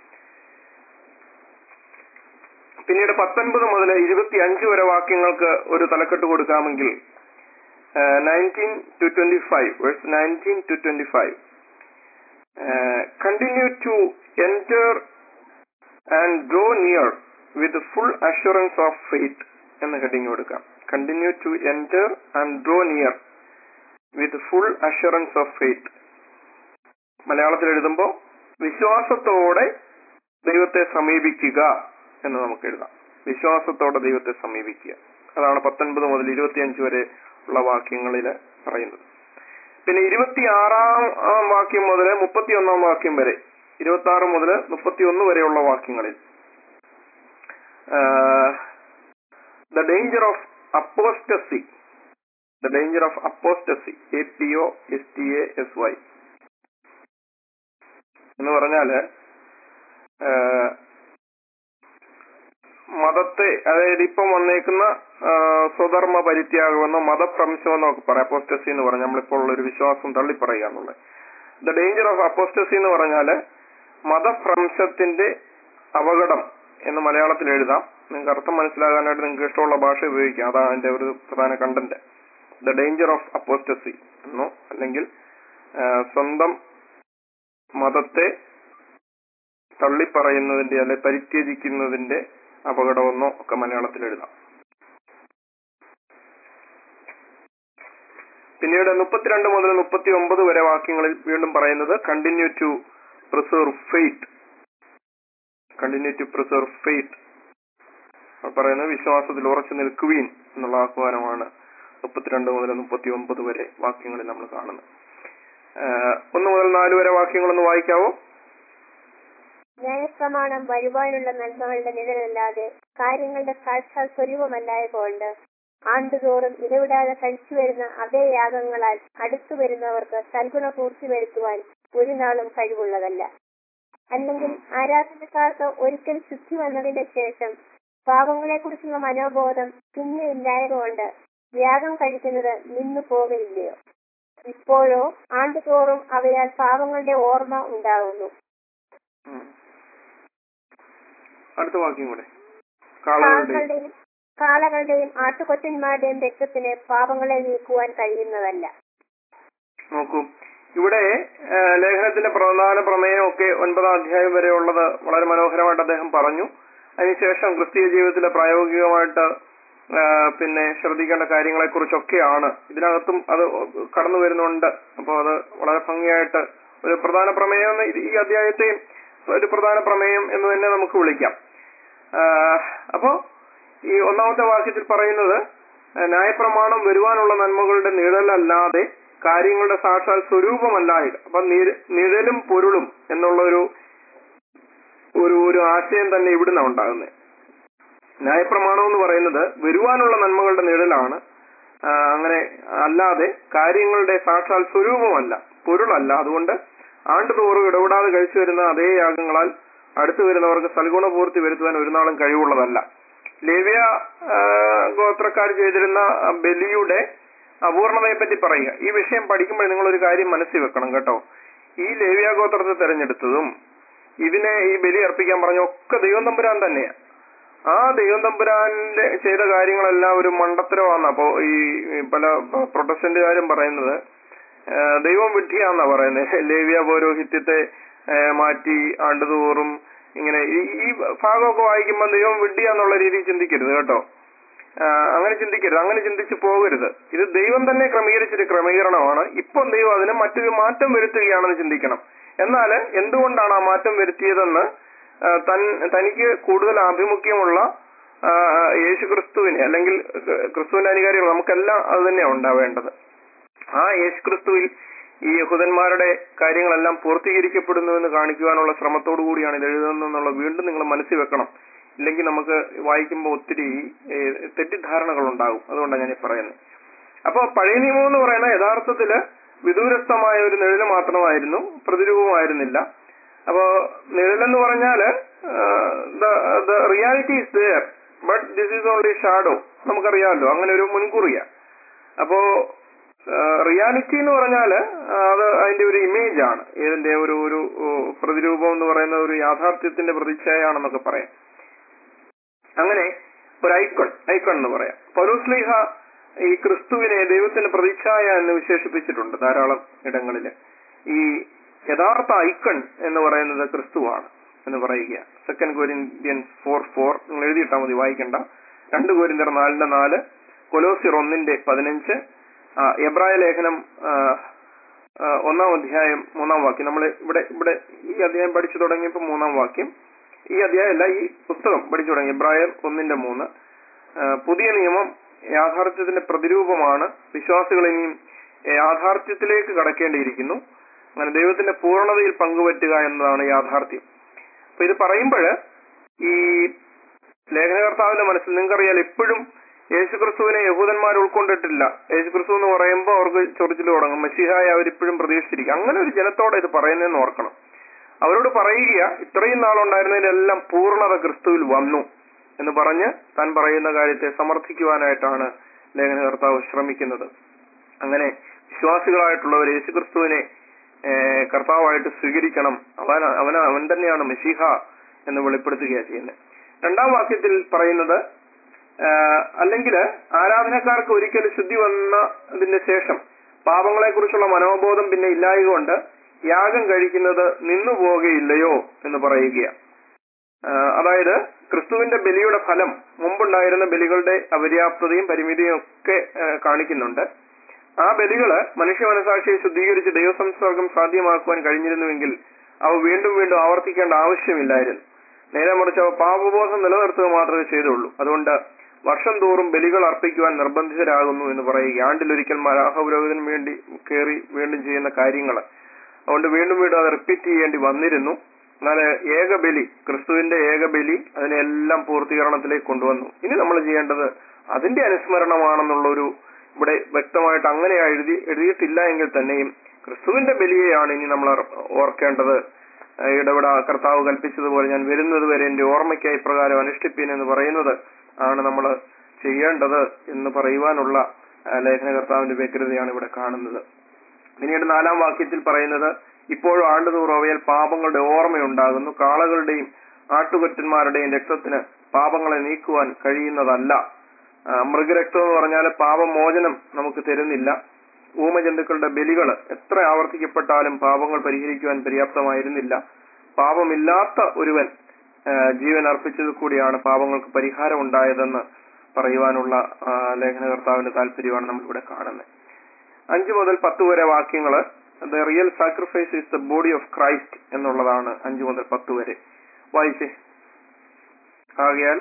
പിന്നീട് പത്തൊൻപത് മുതൽ ഇരുപത്തി അഞ്ച് വരെ വാക്യങ്ങൾക്ക് ഒരു തലക്കെട്ട് കൊടുക്കാമെങ്കിൽ nineteen to twenty five verse nineteen to twenty five continue to enter and draw near with full assurance of faith എന്ന ഹെഡിങ് കൊടുക്കാം continue to enter and draw near with full assurance of faith മലയാളത്തിൽ എഴുതുമ്പോൾ വിശ്വാസത്തോടെ ദൈവത്തെ സമീപിക്കുക എന്ന് നമുക്ക് എഴുതാം വിശ്വാസത്തോടെ ദൈവത്തെ സമീപിക്കുക അതാണ് പത്തൊൻപത് മുതൽ ഇരുപത്തിയഞ്ച് വരെ ഉള്ള വാക്യങ്ങളിൽ പറയുന്നത് പിന്നെ ഇരുപത്തിയാറാം ആ വാക്യം മുതൽ മുപ്പത്തിയൊന്നാം വാക്യം വരെ ഇരുപത്തി ആറ് മുതൽ മുപ്പത്തിയൊന്ന് വരെയുള്ള വാക്യങ്ങളിൽ the danger of apostasy the danger of apostasy A P O S T A S Y എന്ന് പറഞ്ഞാല് ആ, മതത്തെ അതായത് ഇപ്പം വന്നേക്കുന്ന ആ, സ്വധർമ്മ പരിത്യാഗമെന്നോ മതഭ്രംശമെന്നോ ഒക്കെ പറയാം അപ്പോസ്റ്റസി എന്ന് പറഞ്ഞാൽ നമ്മളിപ്പോൾ ഉള്ള ഒരു വിശ്വാസം തള്ളി പറയുക എന്നുള്ളത് ദ ഡേഞ്ചർ ഓഫ് അപ്പോസ്റ്റസി എന്ന് പറഞ്ഞാല് മതഭ്രംശത്തിന്റെ അപകടം എന്ന് മലയാളത്തിൽ എഴുതാം നിങ്ങൾക്ക് അർത്ഥം മനസ്സിലാകാനായിട്ട് നിങ്ങൾക്ക് ഇഷ്ടമുള്ള ഭാഷ ഉപയോഗിക്കാം അതാണ് അതിന്റെ ഒരു പ്രധാന content the danger of apostasy എന്നോ അല്ലെങ്കിൽ ആ, സ്വന്തം മതത്തെ തള്ളിപ്പറയുന്നതിന്റെ അല്ലെ പരിത്യജിക്കുന്നതിന്റെ അപകടമെന്നോ ഒക്കെ മലയാളത്തിൽ എഴുതാം പിന്നീട് മുപ്പത്തിരണ്ട് മുതൽ മുപ്പത്തി ഒമ്പത് വരെ വാക്യങ്ങളിൽ വീണ്ടും പറയുന്നത് continue to preserve faith continue to preserve faith പറയുന്നത് വിശ്വാസത്തിൽ ഉറച്ചു നിൽക്കുവീൻ എന്നുള്ള ആഹ്വാനമാണ് മുപ്പത്തിരണ്ട് മുതൽ മുപ്പത്തി ഒമ്പത് വരെ വാക്യങ്ങളിൽ നമ്മൾ കാണുന്നത് ആഹ് ഒന്ന് മുതൽ നാല് വരെ വാക്യങ്ങളൊന്ന് വായിക്കാവോ ന്യായപ്രമാണം വരുവാനുള്ള നന്മകളുടെ നിഴലല്ലാതെ കാര്യങ്ങളുടെ സാക്ഷാൽ സ്വരൂപമല്ലായതുകൊണ്ട് ആണ്ടുതോറും ഇടവിടാതെ കഴിച്ചു വരുന്ന അതേ യാഗങ്ങളാൽ അടുത്തു വരുന്നവർക്ക് സൽഗുണ പൂർത്തി വരുത്തുവാൻ ഒരു നാളും കഴിവുള്ളതല്ല അല്ലെങ്കിൽ ആരാധനക്കാർക്ക് ഒരിക്കൽ ശുദ്ധി വന്നതിന്റെ ശേഷം പാപങ്ങളെക്കുറിച്ചുള്ള മനോബോധം പിന്നെ ഇല്ലായതുകൊണ്ട് യാഗം കഴിക്കുന്നത് നിന്നു പോകയില്ലയോ ഇപ്പോഴോ ആണ്ടുതോറും അവയാൽ പാപങ്ങളുടെ ഓർമ്മ ഉണ്ടാകുന്നു ഉം. അടുത്ത വാക്യം കൂടെ കാളകളുടെ കാളകളുടെയും കാളകളുടെയും ആട്ടുകൊറ്റന്മാരുടെയും രക്തത്തിന് പാപങ്ങളെ നീക്കുവാൻ കഴിയുന്നതല്ല നോക്കൂ ഇവിടെ ആ, ലേഖനത്തിന്റെ പ്രധാന പ്രമേയമൊക്കെ ഒൻപതാം അധ്യായം വരെ ഉള്ളത് വളരെ മനോഹരമായിട്ട് അദ്ദേഹം പറഞ്ഞു അതിനുശേഷം ക്രിസ്തീയ ജീവിതത്തിലെ പ്രായോഗികമായിട്ട് ആ, പിന്നെ ശ്രദ്ധിക്കേണ്ട കാര്യങ്ങളെ കുറിച്ചൊക്കെയാണ് ഇതിനകത്തും അത് കടന്നു വരുന്നുണ്ട് അപ്പോൾ അത് വളരെ ഭംഗിയായിട്ട് ഒരു പ്രധാന പ്രമേയം എന്ന് ഇത് ഈ അധ്യായത്തെയും ഒരു പ്രധാന പ്രമേയം എന്ന് തന്നെ നമുക്ക് വിളിക്കാം ആ, അപ്പോ ഈ ഒന്നാമത്തെ വാക്യത്തിൽ പറയുന്നത് ആ, ന്യായപ്രമാണം വരുവാനുള്ള നന്മകളുടെ നിഴലല്ലാതെ കാര്യങ്ങളുടെ സാക്ഷാൽ സ്വരൂപമല്ലായത് അപ്പൊ നിഴ- നിഴലും പൊരുളും എന്നുള്ള ഒരു ഒരു ഒരു ആശയം തന്നെ ഇവിടുന്ന ഉണ്ടാകുന്നത് ന്യായപ്രമാണം എന്ന് പറയുന്നത് വരുവാനുള്ള നന്മകളുടെ നിഴലാണ് ആ, അങ്ങനെ അല്ലാതെ കാര്യങ്ങളുടെ സാക്ഷാൽ സ്വരൂപമല്ല പൊരുളല്ല അതുകൊണ്ട് ആണ്ടുതോറും ഇടപെടാതെ കഴിച്ചു വരുന്ന അതേ യാഗങ്ങളാൽ അടുത്തു വരുന്നവർക്ക് സൽഗുണപൂർത്തി വരുത്തുവാൻ ഒരു നാളും കഴിവുള്ളതല്ല ലേവ്യ ആ, ഗോത്രക്കാർ ചെയ്തിരുന്ന ആ ബലിയുടെ അപൂർണതയെ പറ്റി പറയുക ഈ വിഷയം പഠിക്കുമ്പോൾ നിങ്ങൾ ഒരു കാര്യം മനസ്സിൽ വെക്കണം കേട്ടോ ഈ ലേവ്യ ഗോത്രത്തെ തെരഞ്ഞെടുത്തതും ഇതിനെ ഈ ബലി അർപ്പിക്കാൻ പറഞ്ഞ ഒക്കെ ദൈവം തമ്പുരാൻ തന്നെയാ ആ ദൈവം തമ്പുരാന്റെ ചെയ്ത കാര്യങ്ങളെല്ലാം ഒരു മണ്ടത്തരമാണ് അപ്പോ ഈ ഈ പല പ്രൊട്ടസ്റ്റന്റുകാരും പറയുന്നത് ആ, ദൈവം വിഡ്ഢിയാന്നാ പറയുന്നത് ലേവ്യ പൗരോഹിത്യത്തെ ആ, മാറ്റി ആണ്ടുതോറും ഇങ്ങനെ ഈ ഈ ഭാഗമൊക്കെ വായിക്കുമ്പോൾ ദൈവം വിഡ്ഢിയാന്നുള്ള രീതിയിൽ ചിന്തിക്കരുത് കേട്ടോ ആ, അങ്ങനെ ചിന്തിക്കരുത് അങ്ങനെ ചിന്തിച്ചു പോകരുത് ഇത് ദൈവം തന്നെ ക്രമീകരിച്ചൊരു ക്രമീകരണമാണ് ഇപ്പം ദൈവം അതിന് മറ്റൊരു മാറ്റം വരുത്തുകയാണെന്ന് ചിന്തിക്കണം എന്നാൽ എന്തുകൊണ്ടാണ് ആ മാറ്റം വരുത്തിയതെന്ന് ആ, തൻ തനിക്ക് കൂടുതൽ ആഭിമുഖ്യമുള്ള ആ, യേശു ക്രിസ്തുവിനെ അല്ലെങ്കിൽ ക്രിസ്തുവിന്റെ അനുകാരികൾ നമുക്കെല്ലാം അത് തന്നെയാണ് ഉണ്ടാവേണ്ടത് ആ യേശു ക്രിസ്തുവിൽ ഈ യഹൂദന്മാരുടെ കാര്യങ്ങളെല്ലാം പൂർത്തീകരിക്കപ്പെടുന്നുവെന്ന് കാണിക്കുവാനുള്ള ശ്രമത്തോടു കൂടിയാണ് ഇത് എഴുതുന്നതെന്നുള്ള വീണ്ടും നിങ്ങൾ മനസ്സിൽ വെക്കണം ഇല്ലെങ്കിൽ നമുക്ക് വായിക്കുമ്പോൾ ഒത്തിരി ഏഹ്, തെറ്റിദ്ധാരണകൾ ഉണ്ടാകും അതുകൊണ്ടാണ് ഞാൻ ഈ പറയുന്നത് അപ്പൊ പഴയ നിയമം എന്ന് പറയുന്നത് യഥാർത്ഥത്തില് വിദൂരസ്ഥമായ ഒരു നിഴല് മാത്രമായിരുന്നു പ്രതിരൂപമായിരുന്നില്ല അപ്പോ നിഴലെന്ന് പറഞ്ഞാല് the reality is there but this is only shadow നമുക്കറിയാമല്ലോ അങ്ങനെ ഒരു മുൻകുറിയ അപ്പോ റിയാലിറ്റി എന്ന് പറഞ്ഞാല് ആ, അത് അതിന്റെ ഒരു ഇമേജ് ആണ് ഇതിന്റെ ഒരു ഒരു ഓ, പ്രതിരൂപം എന്ന് പറയുന്ന ഒരു യാഥാർത്ഥ്യത്തിന്റെ പ്രതിച്ഛായാണെന്നൊക്കെ പറയാം അങ്ങനെ ഒരു ഐക്കൺ ഐക്കൺ എന്ന് പറയാം പൗലോസ്ലിഹ ഈ ക്രിസ്തുവിനെ ദൈവത്തിന്റെ പ്രതിച്ഛായ എന്ന് വിശേഷിപ്പിച്ചിട്ടുണ്ട് ധാരാളം ഇടങ്ങളില് ഈ യഥാർത്ഥ ഐക്കൺ എന്ന് പറയുന്നത് ക്രിസ്തുവാണ് എന്ന് പറയുക സെക്കൻഡ് കോരിന്ത്യൻസ് ഫോർ ഫോർ നിങ്ങൾ എഴുതിയിട്ടാൽ മതി വായിക്കണ്ട രണ്ട് കോരിന്തർ നാലിന്റെ നാല് കൊലോസിർ ഒന്നിന്റെ പതിനഞ്ച് ആ, എബ്രായ ലേഖനം ആ, ആ, ഒന്നാം അധ്യായം മൂന്നാം വാക്യം നമ്മൾ ഇവിടെ ഇവിടെ ഈ അധ്യായം പഠിച്ചു തുടങ്ങിയപ്പോൾ മൂന്നാം വാക്യം ഈ അധ്യായം അല്ല ഈ പുസ്തകം പഠിച്ചു തുടങ്ങി എബ്രായർ ഒന്നിന്റെ മൂന്ന് ആ, പുതിയ നിയമം യാഥാർത്ഥ്യത്തിന്റെ പ്രതിരൂപമാണ് വിശ്വാസികൾ ഇനിയും യാഥാർത്ഥ്യത്തിലേക്ക് കടക്കേണ്ടിയിരിക്കുന്നു അങ്ങനെ ദൈവത്തിന്റെ പൂർണ്ണതയിൽ പങ്കുപറ്റുക എന്നതാണ് യാഥാർത്ഥ്യം അപ്പൊ ഇത് പറയുമ്പോൾ ഈ ലേഖനകർത്താവിന്റെ മനസ്സിൽ നിങ്ങൾക്കറിയാൽ എപ്പോഴും യേശുക്രിസ്തുവിനെ യഹൂദന്മാർ ഉൾക്കൊണ്ടിട്ടില്ല യേശുക്രിസ്തു എന്ന് പറയുമ്പോൾ അവർക്ക് ചൊറിച്ചിൽ തുടങ്ങും മസിഹായ അവരിപ്പോഴും പ്രതീക്ഷിച്ചിരിക്കും അങ്ങനെ ഒരു ജനത്തോടെ ഇത് പറയുന്നതെന്ന് ഓർക്കണം അവരോട് പറയുക ഇത്രയും നാളുണ്ടായിരുന്നതിലെല്ലാം പൂർണ്ണത ക്രിസ്തുവിൽ വന്നു എന്ന് പറഞ്ഞ് താൻ പറയുന്ന കാര്യത്തെ സമർത്ഥിക്കുവാനായിട്ടാണ് ലേഖനകർത്താവ് ശ്രമിക്കുന്നത് അങ്ങനെ വിശ്വാസികളായിട്ടുള്ളവർ യേശുക്രിസ്തുവിനെ ഏഹ്, കർത്താവായിട്ട് സ്വീകരിക്കണം അവൻ അവൻ അവൻ തന്നെയാണ് മെസ്സിഹ എന്ന് വെളിപ്പെടുത്തുകയാണ് ചെയ്യുന്നത് രണ്ടാം വാക്യത്തിൽ പറയുന്നത് അല്ലെങ്കിൽ ആരാധനക്കാർക്ക് ഒരിക്കൽ ശുദ്ധി വന്നതിന്റെ ശേഷം പാപങ്ങളെ കുറിച്ചുള്ള മനോബോധം പിന്നെ ഇല്ലായകൊണ്ട് യാഗം കഴിക്കുന്നത് നിന്നു പോവുകയില്ലയോ എന്ന് പറയുകയാണ് ആഹ് അതായത് ക്രിസ്തുവിന്റെ ബലിയുടെ ഫലം മുമ്പുണ്ടായിരുന്ന ബലികളുടെ അപര്യാപ്തതയും പരിമിതിയും ഒക്കെ ആഹ് കാണിക്കുന്നുണ്ട് ആ ബലികള് മനുഷ്യ മനസാക്ഷിയെ ശുദ്ധീകരിച്ച് ദൈവസംസർഗം സാധ്യമാക്കുവാൻ കഴിഞ്ഞിരുന്നുവെങ്കിൽ അവ വീണ്ടും വീണ്ടും ആവർത്തിക്കേണ്ട ആവശ്യമില്ലായിരുന്നു നേരെ മറിച്ച് അവ പാപബോധം നിലനിർത്തുക മാത്രമേ ചെയ്തുള്ളൂ അതുകൊണ്ട് വർഷം തോറും ബലികൾ അർപ്പിക്കുവാൻ നിർബന്ധിതരാകുന്നു എന്ന് പറയുക ആണ്ടിലൊരിക്കൽ മലാഹപുരോഹിതന് വേണ്ടി കയറി വീണ്ടും ചെയ്യുന്ന കാര്യങ്ങൾ അതുകൊണ്ട് വീണ്ടും വീണ്ടും അത് റിപ്പീറ്റ് ചെയ്യേണ്ടി വന്നിരുന്നു എന്നാൽ ഏകബലി ക്രിസ്തുവിന്റെ ഏകബലി അതിനെല്ലാം പൂർത്തീകരണത്തിലേക്ക് കൊണ്ടുവന്നു ഇനി നമ്മൾ ചെയ്യേണ്ടത് അതിന്റെ അനുസ്മരണമാണെന്നുള്ള ഒരു ഇവിടെ വ്യക്തമായിട്ട് അങ്ങനെ എഴുതി എഴുതിയിട്ടില്ല എങ്കിൽ തന്നെയും ക്രിസ്തുവിന്റെ ബലിയെയാണ് ഇനി നമ്മൾ ഓർക്കേണ്ടത് ഏഹ് ഇടപെട കർത്താവ് കൽപ്പിച്ചതുപോലെ ഞാൻ വരുന്നത് വരെ എന്റെ ഓർമ്മയ്ക്കായി പ്രകാരം അനുഷ്ഠിപ്പീൻ എന്ന് പറയുന്നത് ആണ് നമ്മൾ ചെയ്യേണ്ടത് എന്ന് പറയുവാനുള്ള ആ, ലേഖനകർത്താവിന്റെ വ്യഗ്രതയാണ് ഇവിടെ കാണുന്നത് പിന്നീട് നാലാം വാക്യത്തിൽ പറയുന്നത് ഇപ്പോഴും ആണ്ടുതോറും അവയിൽ പാപങ്ങളുടെ ഓർമ്മയുണ്ടാകുന്നു കാളകളുടെയും ആട്ടുകൊറ്റന്മാരുടെയും രക്തത്തിന് പാപങ്ങളെ നീക്കുവാൻ കഴിയുന്നതല്ല ആ, മൃഗരക്തം എന്ന് പറഞ്ഞാൽ പാപമോചനം നമുക്ക് തരുന്നില്ല ഊമജന്തുക്കളുടെ ബലികൾ എത്ര ആവർത്തിക്കപ്പെട്ടാലും പാപങ്ങൾ പരിഹരിക്കുവാൻ പര്യാപ്തമായിരുന്നില്ല പാപമില്ലാത്ത ഒരുവൻ ആ, ജീവൻ അർപ്പിച്ചത് കൂടിയാണ് പാപങ്ങൾക്ക് പരിഹാരം ഉണ്ടായതെന്ന് പറയുവാനുള്ള ആ, ലേഖനകർത്താവിന്റെ താല്പര്യമാണ് നമ്മളിവിടെ കാണുന്നത് അഞ്ച് മുതൽ പത്ത് വരെ വാക്യങ്ങള് the real sacrifice is the body of Christ എന്നുള്ളതാണ് അഞ്ച് മുതൽ പത്ത് വരെ വായിച്ചേ ആകയാൽ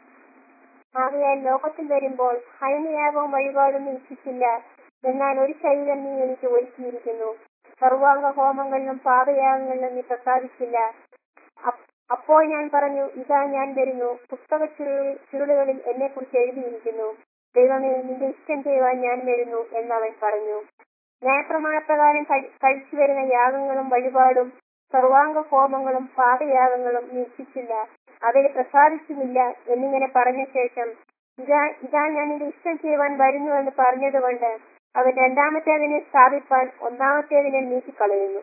ആകയാൽ ലോകത്തിൽ വരുമ്പോൾ ഹൈനയാകവും വഴിപാടും ഇച്ഛിച്ചില്ല എന്നാൽ ഒരു ശരീരം നീ എനിക്ക് ഒരുക്കിയിരിക്കുന്നു സർവാംഗ ഹോമങ്ങളിലും പാതയാഗങ്ങളിലും നീ പ്രസാദിച്ചില്ല അപ്പ് അപ്പോൾ ഞാൻ പറഞ്ഞു ഇതാ ഞാൻ വരുന്നു പുസ്തക ചുരുളിൽ ചുരുളുകളിൽ എന്നെ കുറിച്ച് എഴുതിയിരിക്കുന്നു ദൈവമേ നിന്റെ ഇഷ്ടം ചെയ്യുവാൻ ഞാൻ വരുന്നു എന്നവൻ പറഞ്ഞു ന്യായപ്രമാണപ്രകാരം കഴി- കഴിച്ചു വരുന്ന യാഗങ്ങളും വഴിപാടും സർവാംഗ ഹോമങ്ങളും പാതയാഗങ്ങളും നീ ഇച്ഛിച്ചില്ല അവയെ പ്രസാദിച്ചുമില്ല എന്നിങ്ങനെ പറഞ്ഞ ശേഷം ഇതാ ഇതാ ഞാൻ നിന്റെ ഇഷ്ടം ചെയ്യുവാൻ വരുന്നു എന്ന് പറഞ്ഞതുകൊണ്ട് അവൻ രണ്ടാമത്തേതിനെ സ്ഥാപിപ്പാൻ ഒന്നാമത്തേതിനെ നീക്കിക്കളയുന്നു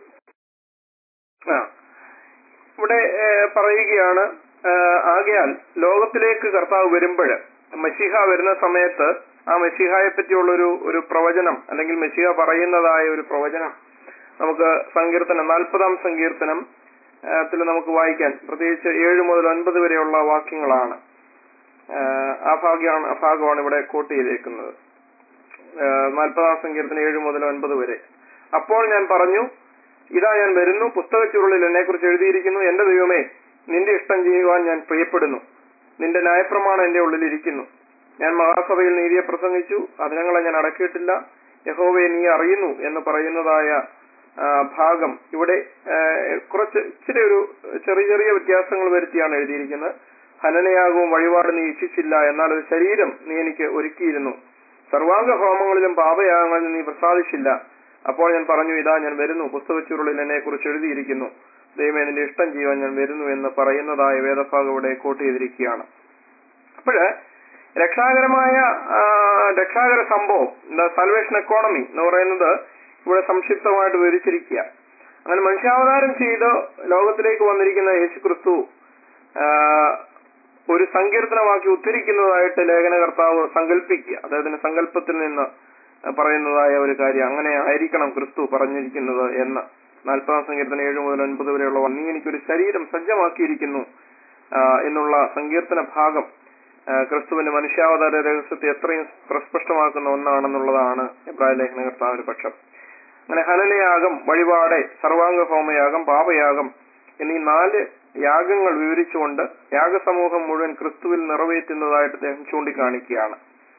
ആ ഇവിടെ ഏ, പറയുകയാണ് ഏ, ആകയാൽ ലോകത്തിലേക്ക് കർത്താവ് വരുമ്പോൾ മഷിഹ വരുന്ന സമയത്ത് ആ മഷിഹായെ പറ്റിയുള്ള ഒരു ഒരു പ്രവചനം അല്ലെങ്കിൽ മഷിഹ പറയുന്നതായ ഒരു പ്രവചനം നമുക്ക് സങ്കീർത്തനം നാൽപ്പതാം സങ്കീർത്തനം ഏ, ത്തിൽ നമുക്ക് വായിക്കാൻ പ്രത്യേകിച്ച് ഏഴ് മുതൽ ഒൻപത് വരെയുള്ള വാക്യങ്ങളാണ് ഏ, ആ ഭാഗ്യമാണ് ആ ഭാഗമാണ് ഇവിടെ കോട്ട് ചെയ്തേക്കുന്നത് ഏ, നാൽപ്പതാം സങ്കീർത്തനം ഏഴ് മുതൽ ഒൻപത് വരെ അപ്പോൾ ഞാൻ പറഞ്ഞു ഇതാ ഞാൻ വരുന്നു പുസ്തക ചുരുളിൽ എന്നെ കുറിച്ച് എഴുതിയിരിക്കുന്നു എന്റെ ദൈവമേ നിന്റെ ഇഷ്ടം ചെയ്യുവാൻ ഞാൻ പ്രിയപ്പെടുന്നു നിന്റെ ന്യായപ്രമാണം എന്റെ ഉള്ളിൽ ഇരിക്കുന്നു ഞാൻ മഹാസഭയിൽ നീതിയെ പ്രസംഗിച്ചു അതിനങ്ങളെ ഞാൻ അടക്കിയിട്ടില്ല യഹോവയെ നീ അറിയുന്നു എന്ന് പറയുന്നതായ ആ, ഭാഗം ഇവിടെ ആ, കുറച്ച് ഇച്ചിരി ഒരു ചെറിയ ചെറിയ വ്യത്യാസങ്ങൾ വരുത്തിയാണ് എഴുതിയിരിക്കുന്നത് ഹനനയാകവും വഴിപാട് നീ ഇച്ഛിച്ചില്ല എന്നാൽ ഒരു ശരീരം നീ എനിക്ക് ഒരുക്കിയിരുന്നു സർവാംഗ ഹോമങ്ങളിലും പാപയാഗങ്ങളിലും നീ പ്രസാദിച്ചില്ല അപ്പോൾ ഞാൻ പറഞ്ഞു ഇതാ ഞാൻ വരുന്നു പുസ്തകച്ചുരുളിൽ എന്നെ കുറിച്ച് എഴുതിയിരിക്കുന്നു ദൈവമേ നിന്റെ ഇഷ്ടം ചെയ്യുവാൻ ഞാൻ വരുന്നു എന്ന് പറയുന്നതായ വേദഭാഗം ഇവിടെ കോട്ട് ചെയ്തിരിക്കുകയാണ് അപ്പോഴ് രക്ഷാകരമായ ആ, രക്ഷാകര സംഭവം സൽവേഷൻ എക്കോണമി എന്ന് പറയുന്നത് ഇവിടെ സംക്ഷിപ്തമായിട്ട് വിവരിച്ചിരിക്കുക അങ്ങനെ മനുഷ്യാവതാരം ചെയ്ത് ലോകത്തിലേക്ക് വന്നിരിക്കുന്ന യേശു ക്രിസ്തു ആ, ഒരു സങ്കീർത്തനമാക്കി ഉദ്ധരിക്കുന്നതായിട്ട് ലേഖനകർത്താവ് സങ്കല്പിക്കുക അദ്ദേഹത്തിന്റെ സങ്കല്പത്തിൽ നിന്ന് പറയുന്നതായ ഒരു കാര്യം അങ്ങനെ ആയിരിക്കണം ക്രിസ്തു പറഞ്ഞിരിക്കുന്നത് എന്ന് നാൽപ്പതാം സങ്കീർത്തനം ഏഴ് മുതൽ ഒൻപത് വരെയുള്ള നീ എനിക്കൊരു ശരീരം സജ്ജമാക്കിയിരിക്കുന്നു ആ, എന്നുള്ള സങ്കീർത്തന ഭാഗം ആ, ക്രിസ്തുവിന്റെ മനുഷ്യാവതാര രഹസ്യത്തെ എത്രയും പ്രസ്പഷ്ടമാക്കുന്ന ഒന്നാണെന്നുള്ളതാണ് എബ്രാഹിം ലേഖനകർത്താവിന്റെ പക്ഷം അങ്ങനെ ഹനനയാഗം വഴിപാട് സർവാംഗ ഹോമയാഗം പാപയാഗം എന്നീ നാല് യാഗങ്ങൾ വിവരിച്ചുകൊണ്ട് യാഗസമൂഹം മുഴുവൻ ക്രിസ്തുവിൽ നിറവേറ്റുന്നതായിട്ട് അദ്ദേഹം ചൂണ്ടിക്കാണിക്കുകയാണ്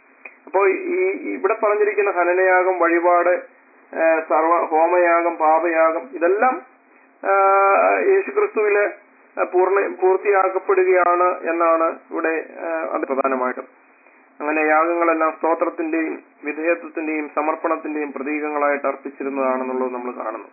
അപ്പോൾ ഈ ഇവിടെ പറഞ്ഞിരിക്കുന്ന ഹനനയാഗം വഴിപാട് ആ, സർവ ഹോമയാഗം പാപയാഗം ഇതെല്ലാം ആ, യേശുക്രിസ്തുവില് പൂർണ്ണ പൂർത്തിയാക്കപ്പെടുകയാണ് എന്നാണ് ഇവിടെ ആ, അത് പ്രധാനമായിട്ടും അങ്ങനെ യാഗങ്ങളെല്ലാം സ്തോത്രത്തിന്റെയും വിധേയത്വത്തിന്റെയും സമർപ്പണത്തിന്റെയും പ്രതീകങ്ങളായിട്ട് അർപ്പിച്ചിരുന്നതാണെന്നുള്ളത് നമ്മൾ കാണുന്നു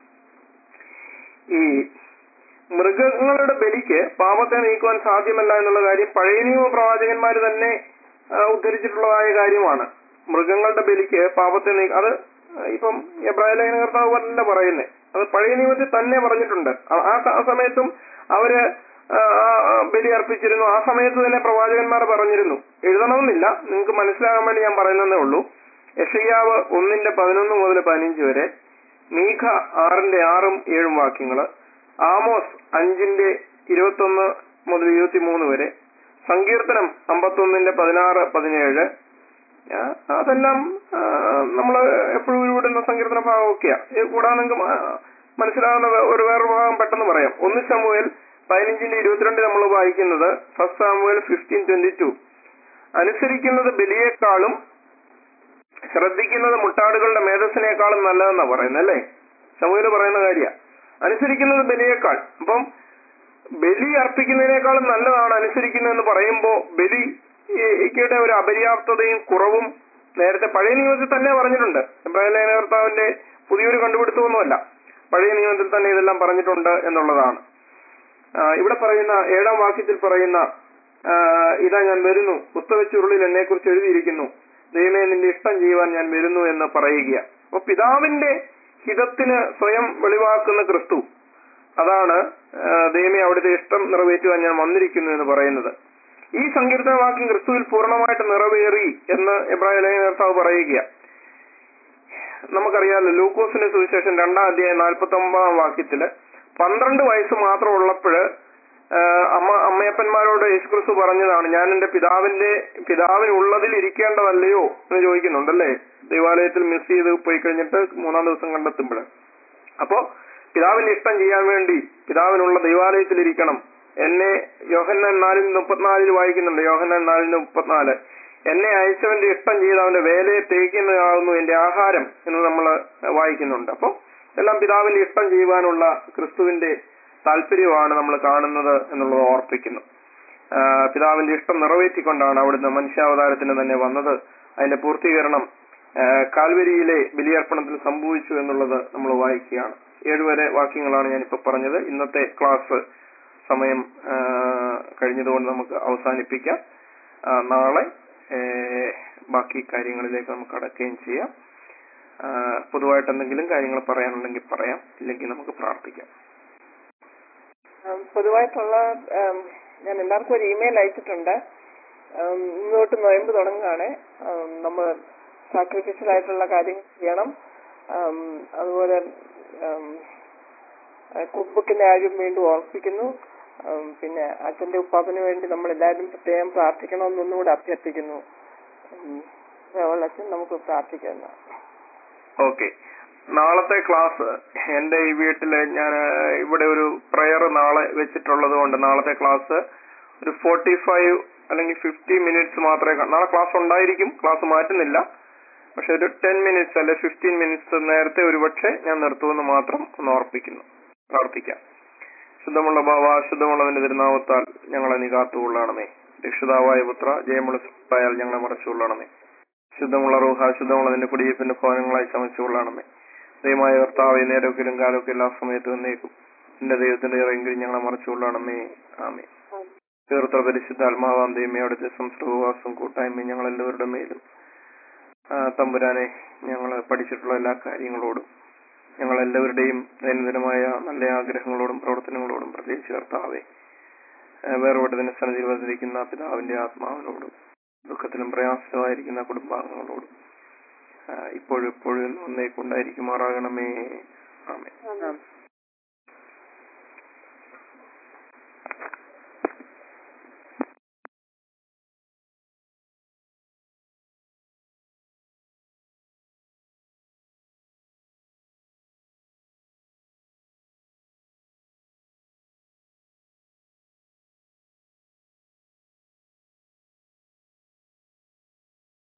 ഈ മൃഗങ്ങളുടെ ബലിക്ക് പാപത്തെ നീക്കുവാൻ സാധ്യമല്ല എന്നുള്ള കാര്യം പഴയ നിയമ പ്രവാചകന്മാർ തന്നെ ആ, ഉദ്ധരിച്ചിട്ടുള്ളതായ കാര്യമാണ് മൃഗങ്ങളുടെ ബലിക്ക് പാപത്തെ നീ അത് ഇപ്പം എബ്രാഹിം ലേഖന കർത്താവ് അല്ല പറയുന്നത് അത് പഴയ നിയമത്തിൽ തന്നെ പറഞ്ഞിട്ടുണ്ട് ആ- ആ സ- ആ സമയത്തും അവര് ആ, ആ, ബലി അർപ്പിച്ചിരുന്നു ആ സമയത്ത് തന്നെ പ്രവാചകന്മാർ പറഞ്ഞിരുന്നു എഴുതണമെന്നില്ല നിങ്ങൾക്ക് മനസ്സിലാകാൻ വേണ്ടി ഞാൻ പറയുന്നതേ ഉള്ളൂ യഷയ്യാവ് ഒന്നിന്റെ പതിനൊന്ന് മുതൽ പതിനഞ്ച് വരെ മീഖ ആറിന്റെ ആറും ഏഴും വാക്യങ്ങള് ആമോസ് അഞ്ചിന്റെ ഇരുപത്തൊന്ന് മുതൽ ഇരുപത്തിമൂന്ന് വരെ സങ്കീർത്തനം അമ്പത്തൊന്നിന്റെ പതിനാറ് പതിനേഴ് ആ, അതെല്ലാം നമ്മൾ എപ്പോഴും ഉരുവിടുന്ന സങ്കീർത്തന ഭാഗമൊക്കെയാ ഇത് കൂടാതെ നിങ്ങൾക്ക് മ- മനസ്സിലാകുന്ന വേ- ഒരു വേറൊരു ഭാഗം പെട്ടെന്ന് പറയാം ഒന്ന് ശമുവേൽ പതിനഞ്ചിന്റെ ഇരുപത്തിരണ്ട് നമ്മൾ വായിക്കുന്നത് first Samuel fifteen twenty two അനുസരിക്കുന്നത് ബലിയേക്കാളും ശ്രദ്ധിക്കുന്നത് മുട്ടാടുകളുടെ മേധസ്സിനേക്കാളും നല്ലതെന്നാ പറയുന്നത് അല്ലേ ശമുവേല് പറയുന്ന കാര്യ അനുസരിക്കുന്നത് ബലിയേക്കാൾ അപ്പം ബലി അർപ്പിക്കുന്നതിനേക്കാളും നല്ലതാണ് അനുസരിക്കുന്നതെന്ന് പറയുമ്പോൾ ബലി യുടെ ഒരു അപര്യാപ്തതയും കുറവും നേരത്തെ പഴയ നിയമത്തിൽ തന്നെ പറഞ്ഞിട്ടുണ്ട് ഇബ്രാഹിം ലേഖനകർത്താവിന്റെ പുതിയൊരു കണ്ടുപിടുത്തമൊന്നുമല്ല പഴയ നിയമത്തിൽ തന്നെ ഇതെല്ലാം പറഞ്ഞിട്ടുണ്ട് എന്നുള്ളതാണ് ആ, ഇവിടെ പറയുന്ന ഏഴാം വാക്യത്തിൽ പറയുന്ന ആ, ഇതാ ഞാൻ വരുന്നു പുസ്തകച്ചുരുളിൽ എന്നെ കുറിച്ച് എഴുതിയിരിക്കുന്നു ദൈവമേ നിന്റെ ഇഷ്ടം ചെയ്യുവാൻ ഞാൻ വരുന്നു എന്ന് പറയുക അപ്പൊ പിതാവിന്റെ ഹിതത്തിന് സ്വയം വെളിവാക്കുന്ന ക്രിസ്തു അതാണ് ആ, ദൈവമേ അവിടുത്തെ ഇഷ്ടം നിറവേറ്റുവാൻ ഞാൻ വന്നിരിക്കുന്നു എന്ന് പറയുന്നത് ഈ സങ്കീർത്തന വാക്യം ക്രിസ്തുവിൽ പൂർണ്ണമായിട്ട് നിറവേറി എന്ന് എബ്രാഹിം ലേഖന കർത്താവ് പറയുക നമുക്കറിയാലോ ലൂക്കോസിന്റെ സുവിശേഷം രണ്ടാം അധ്യായം നാൽപ്പത്തി ഒമ്പതാം വാക്യത്തില് പന്ത്രണ്ട് വയസ്സ് മാത്രം ഉള്ളപ്പോഴ് അമ്മ അമ്മയപ്പന്മാരോട് യേശുക്രിസ്തു പറഞ്ഞതാണ് ഞാൻ എന്റെ പിതാവിന്റെ പിതാവിനുള്ളതിൽ ഇരിക്കേണ്ടതല്ലയോ എന്ന് ചോദിക്കുന്നുണ്ടല്ലേ ദൈവാലയത്തിൽ മിസ് ചെയ്ത് പോയി കഴിഞ്ഞിട്ട് മൂന്നാം ദിവസം കണ്ടെത്തുമ്പോൾ അപ്പോ പിതാവിന്റെ ഇഷ്ടം ചെയ്യാൻ വേണ്ടി പിതാവിനുള്ള ദൈവാലയത്തിൽ ഇരിക്കണം എന്നെ യോഹന്നാൻ നാലിന് മുപ്പത്തിനാലിൽ വായിക്കുന്നുണ്ട് യോഹന്നാൻ നാലിന് മുപ്പത്തിനാല് എന്നെ അയച്ചവന്റെ ഇഷ്ടം ചെയ്ത് അവന്റെ വേലയെ തേക്കുന്നതാകുന്നു എന്റെ ആഹാരം എന്ന് നമ്മൾ വായിക്കുന്നുണ്ട് അപ്പോൾ എല്ലാം പിതാവിന്റെ ഇഷ്ടം ചെയ്യുവാനുള്ള ക്രിസ്തുവിന്റെ താല്പര്യമാണ് നമ്മൾ കാണുന്നത് എന്നുള്ളത് ഓർപ്പിക്കുന്നു ആ, പിതാവിന്റെ ഇഷ്ടം നിറവേറ്റിക്കൊണ്ടാണ് അവിടുന്ന് മനുഷ്യാവതാരത്തിന് തന്നെ വന്നത് അതിന്റെ പൂർത്തീകരണം ആ, കാൽവരിയിലെ ബലിയർപ്പണത്തിൽ സംഭവിച്ചു എന്നുള്ളത് നമ്മൾ വായിക്കുകയാണ് ഏഴുവരെ വാക്യങ്ങളാണ് ഞാനിപ്പോ പറഞ്ഞത് ഇന്നത്തെ ക്ലാസ് സമയം ആ, കഴിഞ്ഞതുകൊണ്ട് നമുക്ക് അവസാനിപ്പിക്കാം ആ, നാളെ ഏ, ബാക്കി കാര്യങ്ങളിലേക്ക് നമുക്ക് അടക്കുകയും ചെയ്യാം ആ, പൊതുവായിട്ട് എന്തെങ്കിലും കാര്യങ്ങൾ പറയാനുണ്ടെങ്കിൽ പറയാം ഇല്ലെങ്കിൽ നമുക്ക് പ്രാർത്ഥിക്കാം ഉം, പൊതുവായിട്ടുള്ള ഉം, ഞാൻ എല്ലാവർക്കും ഒരു ഇമെയിൽ അയച്ചിട്ടുണ്ട് ഉം, ഇങ്ങോട്ട് നോയമ്പ് തുടങ്ങുകയാണ് നമ്മൾ സാക്രിഫിഷ്യൽ ആയിട്ടുള്ള കാര്യങ്ങൾ ചെയ്യണം ഉം, അതുപോലെ കുക്ക് ബുക്കിന്റെ കാര്യം വീണ്ടും ഓർപ്പിക്കുന്നു ഉം, പിന്നെ അച്ഛന്റെ ഉപ്പാപ്പന് വേണ്ടി നമ്മൾ എല്ലാവരും പ്രത്യേകം പ്രാർത്ഥിക്കണമെന്നൊന്നുകൂടെ അഭ്യർത്ഥിക്കുന്നു ഉം, അതുപോലെ അച്ഛൻ നമുക്ക് പ്രാർത്ഥിക്കാം എന്നാ. ഓക്കെ നാളത്തെ ക്ലാസ് എന്റെ ഈ വീട്ടില് ഞാൻ ഇവിടെ ഒരു പ്രയർ നാളെ വെച്ചിട്ടുള്ളത് കൊണ്ട് നാളത്തെ ക്ലാസ് ഒരു ഫോർട്ടി ഫൈവ് അല്ലെങ്കിൽ ഫിഫ്റ്റി മിനിറ്റ്സ് മാത്രമേ കാ- നാളെ ക്ലാസ് ഉണ്ടായിരിക്കും ക്ലാസ് മാറ്റുന്നില്ല പക്ഷെ ഒരു ടെൻ മിനിറ്റ്സ് അല്ലെ ഫിഫ്റ്റീൻ മിനിറ്റ്സ് നേരത്തെ ഒരുപക്ഷെ ഞാൻ നിർത്തുമെന്ന് മാത്രം ഒന്ന് ഓർപ്പിക്കുന്നു പ്രാർത്ഥിക്കാം ശുദ്ധമുള്ള ഭാവ ശുദ്ധമുള്ളതിന്റെ തിരുനാമത്താൽ ഞങ്ങളെ നീ കാത്തുകൊള്ളണമേ രക്ഷിതാവായ പുത്ര ജയമുള്ള സുഹൃത്തായാൽ ഞങ്ങളെ മറച്ചുകൊള്ളണമേ ശുദ്ധമുള്ള റൂഹ ശുദ്ധമുള്ളതിന്റെ കുടിയേപ്പിന്റെ ഭവനങ്ങളായി ചമച്ചുകൊള്ളണമേ ദൈവമായ കർത്താവെ നേരൊക്കിലും കാലൊക്കെ എല്ലാ സമയത്തും എന്നേക്കും എന്റെ ദൈവത്തിന്റെ ഇറങ്ങി ഞങ്ങളെ മറച്ചുകൊള്ളണമേ ആമേ തീർത്ത പരിശുദ്ധ ആത്മാവാം ദൈവമേ അവിടുത്തെ സംസ്കൃതവാസം കൂട്ടായ്മയും ഞങ്ങൾ എല്ലാവരുടെ മേലും ആ, തമ്പുരാനെ ഞങ്ങൾ പഠിച്ചിട്ടുള്ള എല്ലാ കാര്യങ്ങളോടും ഞങ്ങൾ എല്ലാവരുടെയും ദൈനംദിനമായ നല്ല ആഗ്രഹങ്ങളോടും പ്രവർത്തനങ്ങളോടും പ്രത്യേകിച്ച് കർത്താവെ വേർപെട്ടതിന് സന്നിധിയിൽ വന്നിരിക്കുന്ന പിതാവിന്റെ ആത്മാവിനോടും ദുഃഖത്തിലും പ്രയാസമായിരിക്കുന്ന കുടുംബാംഗങ്ങളോടും ആ, ഇപ്പോഴും ഇപ്പോഴും ഒന്നേക്കുണ്ടായിരിക്കുമാറാകണമേ ആമേ ആം.